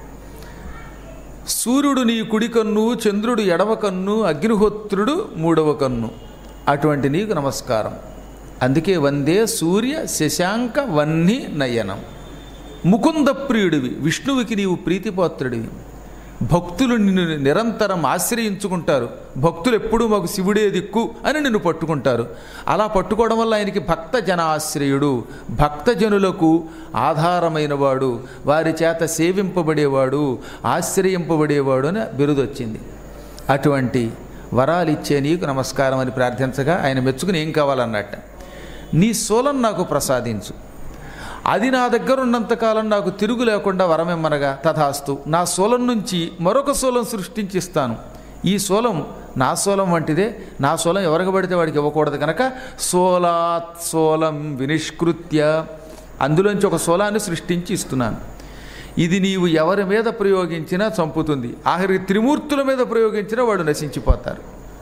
సూర్యుడు నీ కుడి కన్ను చంద్రుడు ఎడవ కన్ను అగ్నిహోత్రుడు మూడవ కన్ను అటువంటి నీకు నమస్కారం అందుకే వందే సూర్య శశాంక వన్ని నయనం ముకుంద ప్రియుడివి విష్ణువుకి నీవు ప్రీతిపాత్రుడివి భక్తులు నిన్ను నిరంతరం ఆశ్రయించుకుంటారు భక్తులు ఎప్పుడూ మాకు శివుడే దిక్కు అని నిన్ను పట్టుకుంటారు అలా పట్టుకోవడం వల్ల ఆయనకి భక్త జనాశ్రయుడు భక్తజనులకు ఆధారమైన వాడు వారి చేత సేవింపబడేవాడు ఆశ్రయింపబడేవాడు అని బిరుదొచ్చింది అటువంటి వరాలు ఇచ్చే నీకు నమస్కారం అని ప్రార్థించగా ఆయన మెచ్చుకుని ఏం కావాలన్నట్ట నీ సోలం నాకు ప్రసాదించు అది నా దగ్గర ఉన్నంతకాలం నాకు తిరుగు లేకుండా వరమిమ్మనగా తథాస్తు నా సోలం నుంచి మరొక సోలం సృష్టించిస్తాను ఈ సోలం నా సోలం వంటిదే నా సోలం ఎవరికి పడితే వాడికి ఇవ్వకూడదు కనుక సోలాత్ సోలం వినిష్కృత్య అందులోంచి ఒక సోలాన్ని సృష్టించి ఇస్తున్నాను ఇది నీవు ఎవరి మీద ప్రయోగించినా చంపుతుంది ఆఖరికి త్రిమూర్తుల మీద ప్రయోగించినా వాడు నశించిపోతారు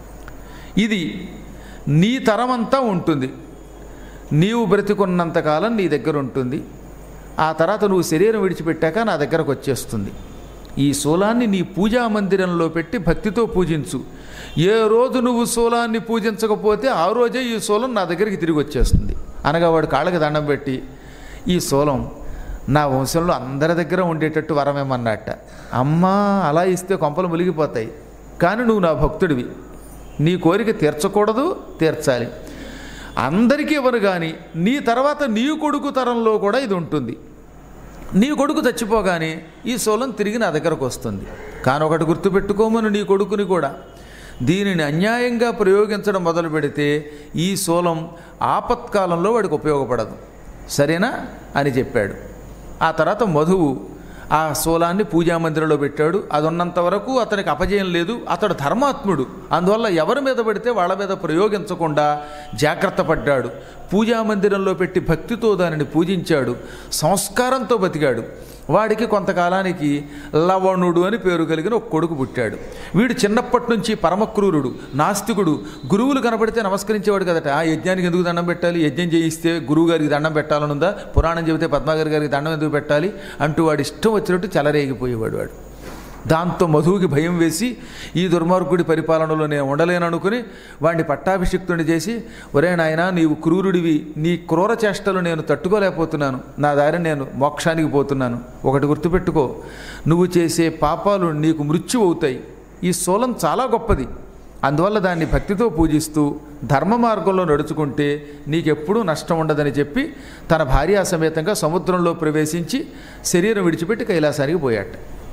ఇది నీ తరమంతా ఉంటుంది నీవు బ్రతికున్నంతకాలం నీ దగ్గర ఉంటుంది ఆ తర్వాత నువ్వు శరీరం విడిచిపెట్టాక నా దగ్గరకు వచ్చేస్తుంది ఈ శూలాన్ని నీ పూజా మందిరంలో పెట్టి భక్తితో పూజించు ఏ రోజు నువ్వు శూలాన్ని పూజించకపోతే ఆ రోజే ఈ శూలం నా దగ్గరికి తిరిగి వచ్చేస్తుంది అనగా వాడు కాళ్ళకి దండం పెట్టి ఈ శూలం నా వంశంలో అందరి దగ్గర ఉండేటట్టు వరమేమన్నట్ట అమ్మా అలా ఇస్తే కొంపలు ములిగిపోతాయి కానీ నువ్వు నా భక్తుడివి నీ కోరిక తీర్చకూడదు తీర్చాలి అందరికీ ఇవ్వరు కానీ నీ తర్వాత నీ కొడుకు తరంలో కూడా ఇది ఉంటుంది నీ కొడుకు చచ్చిపోగానే ఈ సోలం తిరిగి నా దగ్గరకు వస్తుంది కానీ ఒకటి గుర్తుపెట్టుకోమను నీ కొడుకుని కూడా దీనిని అన్యాయంగా ప్రయోగించడం మొదలు పెడితే ఈ సోలం ఆపత్కాలంలో వాడికి ఉపయోగపడదు సరేనా అని చెప్పాడు ఆ తర్వాత మధువు ఆ శూలాన్ని పూజామందిరంలో పెట్టాడు అది ఉన్నంత వరకు అతనికి అపజయం లేదు అతడు ధర్మాత్ముడు అందువల్ల ఎవరి మీద పడితే వాళ్ళ మీద ప్రయోగించకుండా జాగ్రత్త పడ్డాడు పూజామందిరంలో పెట్టి భక్తితో దానిని పూజించాడు సంస్కారంతో బతికాడు వాడికి కొంతకాలానికి లవణుడు అని పేరు కలిగిన ఒక కొడుకు పుట్టాడు వీడు చిన్నప్పటి నుంచి పరమక్రూరుడు నాస్తికుడు గురువులు కనబడితే నమస్కరించేవాడు కదట ఆ యజ్ఞానికి ఎందుకు దండం పెట్టాలి యజ్ఞం చేయిస్తే గురువు గారికి దండం పెట్టాలనుందా పురాణం చెబితే పద్మాగారి గారికి దండం ఎందుకు పెట్టాలి అంటూ వాడు ఇష్టం వచ్చినట్టు చెలరేగిపోయేవాడు వాడు దాంతో మధువుకి భయం వేసి ఈ దుర్మార్గుడి పరిపాలనలో నేను ఉండలేననుకుని వాడిని పట్టాభిషిక్తుని చేసి ఒరే నాయన నీవు క్రూరుడివి నీ క్రూర చేష్టలు నేను తట్టుకోలేకపోతున్నాను నా దారి నేను మోక్షానికి పోతున్నాను ఒకటి గుర్తుపెట్టుకో నువ్వు చేసే పాపాలు నీకు మృత్యు అవుతాయి ఈ శూలం చాలా గొప్పది అందువల్ల దాన్ని భక్తితో పూజిస్తూ ధర్మ మార్గంలో నడుచుకుంటే నీకెప్పుడూ నష్టం ఉండదని చెప్పి తన భార్యా సమేతంగా సముద్రంలో ప్రవేశించి శరీరం విడిచిపెట్టి కైలాసానికి పోయాట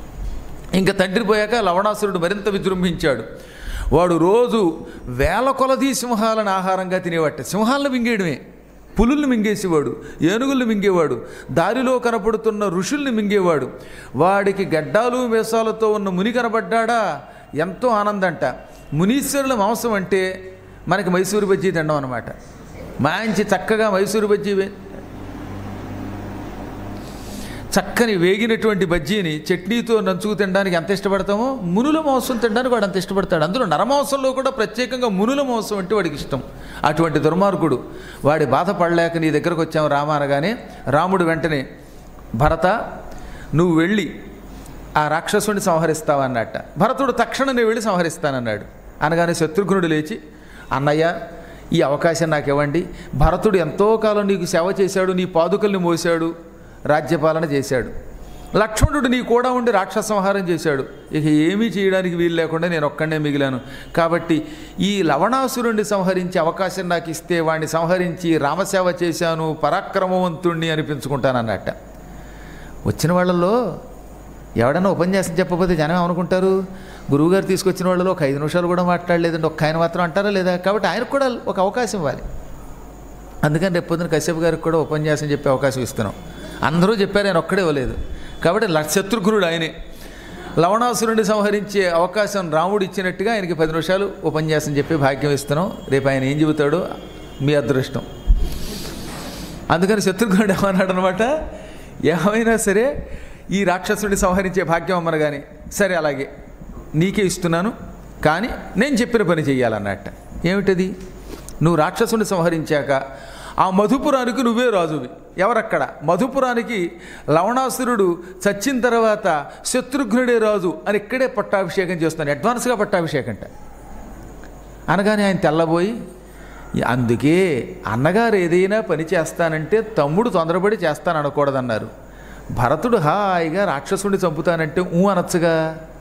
ఇంకా తండ్రి పోయాక లవణాసురుడు మరింత విజృంభించాడు వాడు రోజు వేల కొలది సింహాలను ఆహారంగా తినేవాట సింహాలను మింగేయడమే పులుల్ని మింగేసేవాడు ఏనుగుల్ని మింగేవాడు దారిలో కనపడుతున్న ఋషుల్ని మింగేవాడు వాడికి గడ్డాలు మేసాలతో ఉన్న ముని కనబడ్డాడా ఎంతో ఆనందంట మునీశ్వరుల మాంసం అంటే మనకి మైసూరు బజ్జీ తినడం అనమాట మంచి చక్కగా మైసూరు బజ్జీ వే- చక్కని వేగినటువంటి బజ్జీని చట్నీతో నంచుకు తినడానికి ఎంత ఇష్టపడతామో మునుల మాంసం తినడానికి వాడు అంత ఇష్టపడతాడు అందులో నరమాంసంలో కూడా ప్రత్యేకంగా మునుల మాంసం అంటే వాడికి ఇష్టం అటువంటి దుర్మార్గుడు వాడి బాధపడలేక నీ దగ్గరకు వచ్చాము రామ అనగానే రాముడు వెంటనే భరత నువ్వు వెళ్ళి ఆ రాక్షసుని సంహరిస్తావన్నట్ట భరతుడు తక్షణమే వెళ్ళి సంహరిస్తానన్నాడు అనగానే శత్రుఘ్నుడు లేచి అన్నయ్య ఈ అవకాశం నాకు ఇవ్వండి భరతుడు ఎంతో కాలం నీకు సేవ చేశాడు నీ పాదుకల్ని మోశాడు రాజ్యపాలన చేశాడు లక్ష్మణుడు నీ కూడా ఉండి రాక్షస సంహారం చేశాడు ఇక ఏమీ చేయడానికి వీలు లేకుండా నేను ఒక్కడే మిగిలాను కాబట్టి ఈ లవణాసురుణ్ణి సంహరించే అవకాశం నాకు ఇస్తే వాడిని సంహరించి రామసేవ చేశాను పరాక్రమవంతుణ్ణి అనిపించుకుంటానన్నట్ట వచ్చిన వాళ్ళల్లో ఎవడన్నా ఉపన్యాసం చెప్పకపోతే జనం ఏమనుకుంటారు గురువుగారు తీసుకొచ్చిన వాళ్ళలో ఒక ఐదు నిమిషాలు కూడా మాట్లాడలేదండి ఒక్క ఆయన మాత్రం అంటారా లేదా కాబట్టి ఆయనకు కూడా ఒక అవకాశం ఇవ్వాలి అందుకని రేపు పొద్దున కశ్యప్ గారికి కూడా ఉపన్యాసం చెప్పే అవకాశం ఇస్తున్నాం అందరూ చెప్పారు ఆయన ఒక్కడే ఇవ్వలేదు కాబట్టి ల- శత్రుఘ్నుడు ఆయనే లవణాసురుడిని సంహరించే అవకాశం రాముడు ఇచ్చినట్టుగా ఆయనకి పది నిమిషాలు ఉపన్యాసం చెప్పి భాగ్యం ఇస్తున్నాం రేపు ఆయన ఏం చెబుతాడో మీ అదృష్టం అందుకని శత్రుఘ్నుడు ఏమన్నాడు అనమాట ఏమైనా సరే ఈ రాక్షసుడిని సంహరించే భాగ్యం అమ్మను కానీ సరే అలాగే నీకే ఇస్తున్నాను కానీ నేను చెప్పిన పని చెయ్యాలన్నట్ట ఏమిటది నువ్వు రాక్షసుని సంహరించాక ఆ మధుపురానికి నువ్వే రాజువి ఎవరక్కడ మధుపురానికి లవణాసురుడు చచ్చిన తర్వాత శత్రుఘ్నుడే రాజు అని ఇక్కడే పట్టాభిషేకం చేస్తాను అడ్వాన్స్గా పట్టాభిషేకం అంట అనగానే ఆయన తెల్లబోయి అందుకే అన్నగారు ఏదైనా పని చేస్తానంటే తమ్ముడు తొందరపడి చేస్తాను అనకూడదన్నారు భరతుడు హాయిగా రాక్షసుడిని చంపుతానంటే ఊ అనొచ్చుగా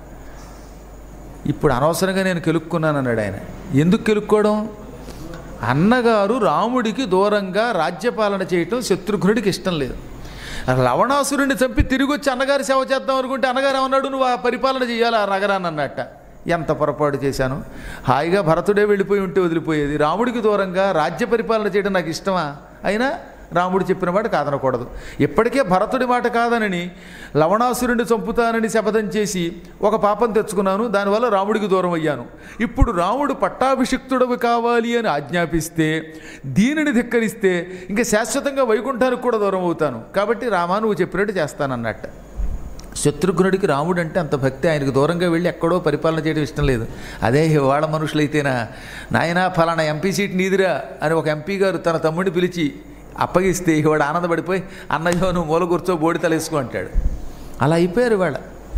ఇప్పుడు అనవసరంగా నేను కెలుక్కున్నాను అన్నాడు ఆయన ఎందుకు కెలుక్కోవడం అన్నగారు రాముడికి దూరంగా రాజ్యపాలన చేయటం శత్రుఘ్నుడికి ఇష్టం లేదు లవణాసురుడిని చంపి తిరిగి వచ్చి అన్నగారి సేవ చేద్దాం అనుకుంటే అన్నగారు ఏమన్నాడు నువ్వు ఆ పరిపాలన చేయాలి ఆ నగరాన్ని అన్నట్ట ఎంత పొరపాటు చేశాను హాయిగా భరతుడే వెళ్ళిపోయి ఉంటే వదిలిపోయేది రాముడికి దూరంగా రాజ్య పరిపాలన చేయడం నాకు ఇష్టమా అయినా రాముడు చెప్పిన మాట కాదనకూడదు ఇప్పటికే భరతుడి మాట కాదనని లవణాసురుడిని చంపుతానని శపథం చేసి ఒక పాపం తెచ్చుకున్నాను దానివల్ల రాముడికి దూరం అయ్యాను ఇప్పుడు రాముడు పట్టాభిషిక్తుడవి కావాలి అని ఆజ్ఞాపిస్తే దీనిని ధిక్కరిస్తే ఇంకా శాశ్వతంగా వైకుంఠానికి కూడా దూరం అవుతాను కాబట్టి రామా నువ్వు చెప్పినట్టు చేస్తానన్నట్ట శత్రుఘ్నుడికి రాముడు అంటే అంత భక్తి ఆయనకు దూరంగా వెళ్ళి ఎక్కడో పరిపాలన చేయడం ఇష్టం లేదు అదే వాళ్ళ మనుషులైతేనా నాయనా ఫలానా ఎంపీ సీట్ నీదిరా అని ఒక ఎంపీ గారు తన తమ్ముడిని పిలిచి అప్పగిస్తే వాడు ఆనందపడిపోయి అన్నయ్యో నువ్వు మూల కూర్చో బోడి తలేసుకో అంటాడు అలా అయిపోయారు వాళ్ళ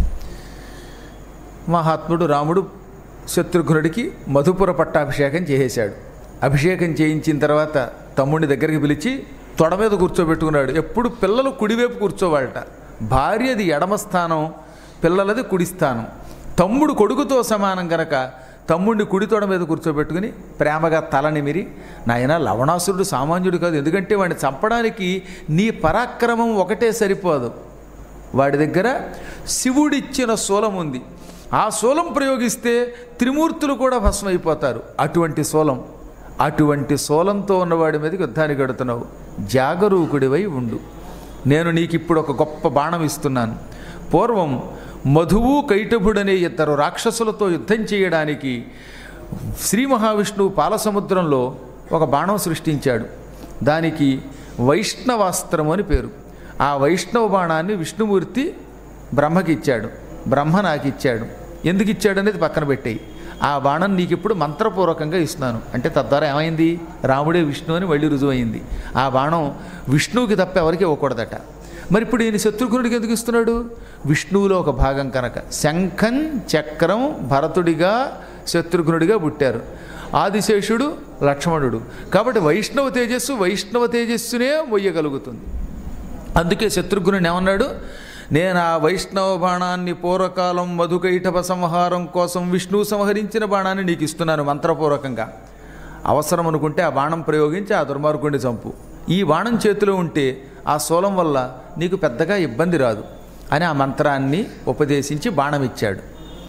మహాత్ముడు రాముడు శత్రుఘ్నుడికి మధుపుర పట్టాభిషేకం చేసేశాడు అభిషేకం చేయించిన తర్వాత తమ్ముడిని దగ్గరికి పిలిచి తొడ మీద కూర్చోబెట్టుకున్నాడు ఎప్పుడు పిల్లలు కుడివైపు కూర్చోవాలట భార్యది ఎడమ స్థానం పిల్లలది కుడి స్థానం తమ్ముడు కొడుకుతో సమానం గనక తమ్ముడిని కుడి తొడ మీద కూర్చోబెట్టుకుని ప్రేమగా తల నిమిరి నాయన లవణాసురుడు సామాన్యుడు కాదు ఎందుకంటే వాడిని చంపడానికి నీ పరాక్రమం ఒకటే సరిపోదు వాడి దగ్గర శివుడిచ్చిన శూలం ఉంది ఆ శూలం ప్రయోగిస్తే త్రిమూర్తులు కూడా భస్మైపోతారు అటువంటి శూలం అటువంటి శూలంతో ఉన్నవాడి మీదకి యుద్ధానికి గడుతున్నావు జాగరూకుడివై ఉండు నేను నీకు ఇప్పుడు ఒక గొప్ప బాణం ఇస్తున్నాను పూర్వం మధువు కైటభుడనే ఇద్దరు రాక్షసులతో యుద్ధం చేయడానికి శ్రీ మహావిష్ణువు పాలసముద్రంలో ఒక బాణం సృష్టించాడు దానికి వైష్ణవాస్త్రం అని పేరు ఆ వైష్ణవ బాణాన్ని విష్ణుమూర్తి బ్రహ్మకి ఇచ్చాడు బ్రహ్మ నాకు ఇచ్చాడు ఎందుకు ఇచ్చాడు అనేది పక్కన పెట్టేయి ఆ బాణం నీకు ఇప్పుడు మంత్రపూర్వకంగా ఇస్తున్నాను అంటే తద్వారా ఏమైంది రాముడే విష్ణు అని మళ్ళీ రుజువైంది ఆ బాణం విష్ణువుకి తప్ప ఎవరికి ఇవ్వకూడదట మరి ఇప్పుడు ఈయన శత్రుఘ్నుడికి ఎందుకు ఇస్తున్నాడు విష్ణువులో ఒక భాగం కనుక శంఖం చక్రం భరతుడిగా శత్రుఘ్నుడిగా పుట్టారు ఆదిశేషుడు లక్ష్మణుడు కాబట్టి వైష్ణవ తేజస్సు వైష్ణవ తేజస్సునే మొయ్యగలుగుతుంది అందుకే శత్రుఘ్నుని ఏమన్నాడు నేను ఆ వైష్ణవ బాణాన్ని పూర్వకాలం మధుకైటభ సంహారం కోసం విష్ణువు సంహరించిన బాణాన్ని నీకు ఇస్తున్నాను మంత్రపూర్వకంగా అవసరం అనుకుంటే ఆ బాణం ప్రయోగించి ఆ దుర్మార్గుడిని చంపు ఈ బాణం చేతిలో ఉంటే ఆ శూలం వల్ల నీకు పెద్దగా ఇబ్బంది రాదు అని ఆ మంత్రాన్ని ఉపదేశించి బాణం ఇచ్చాడు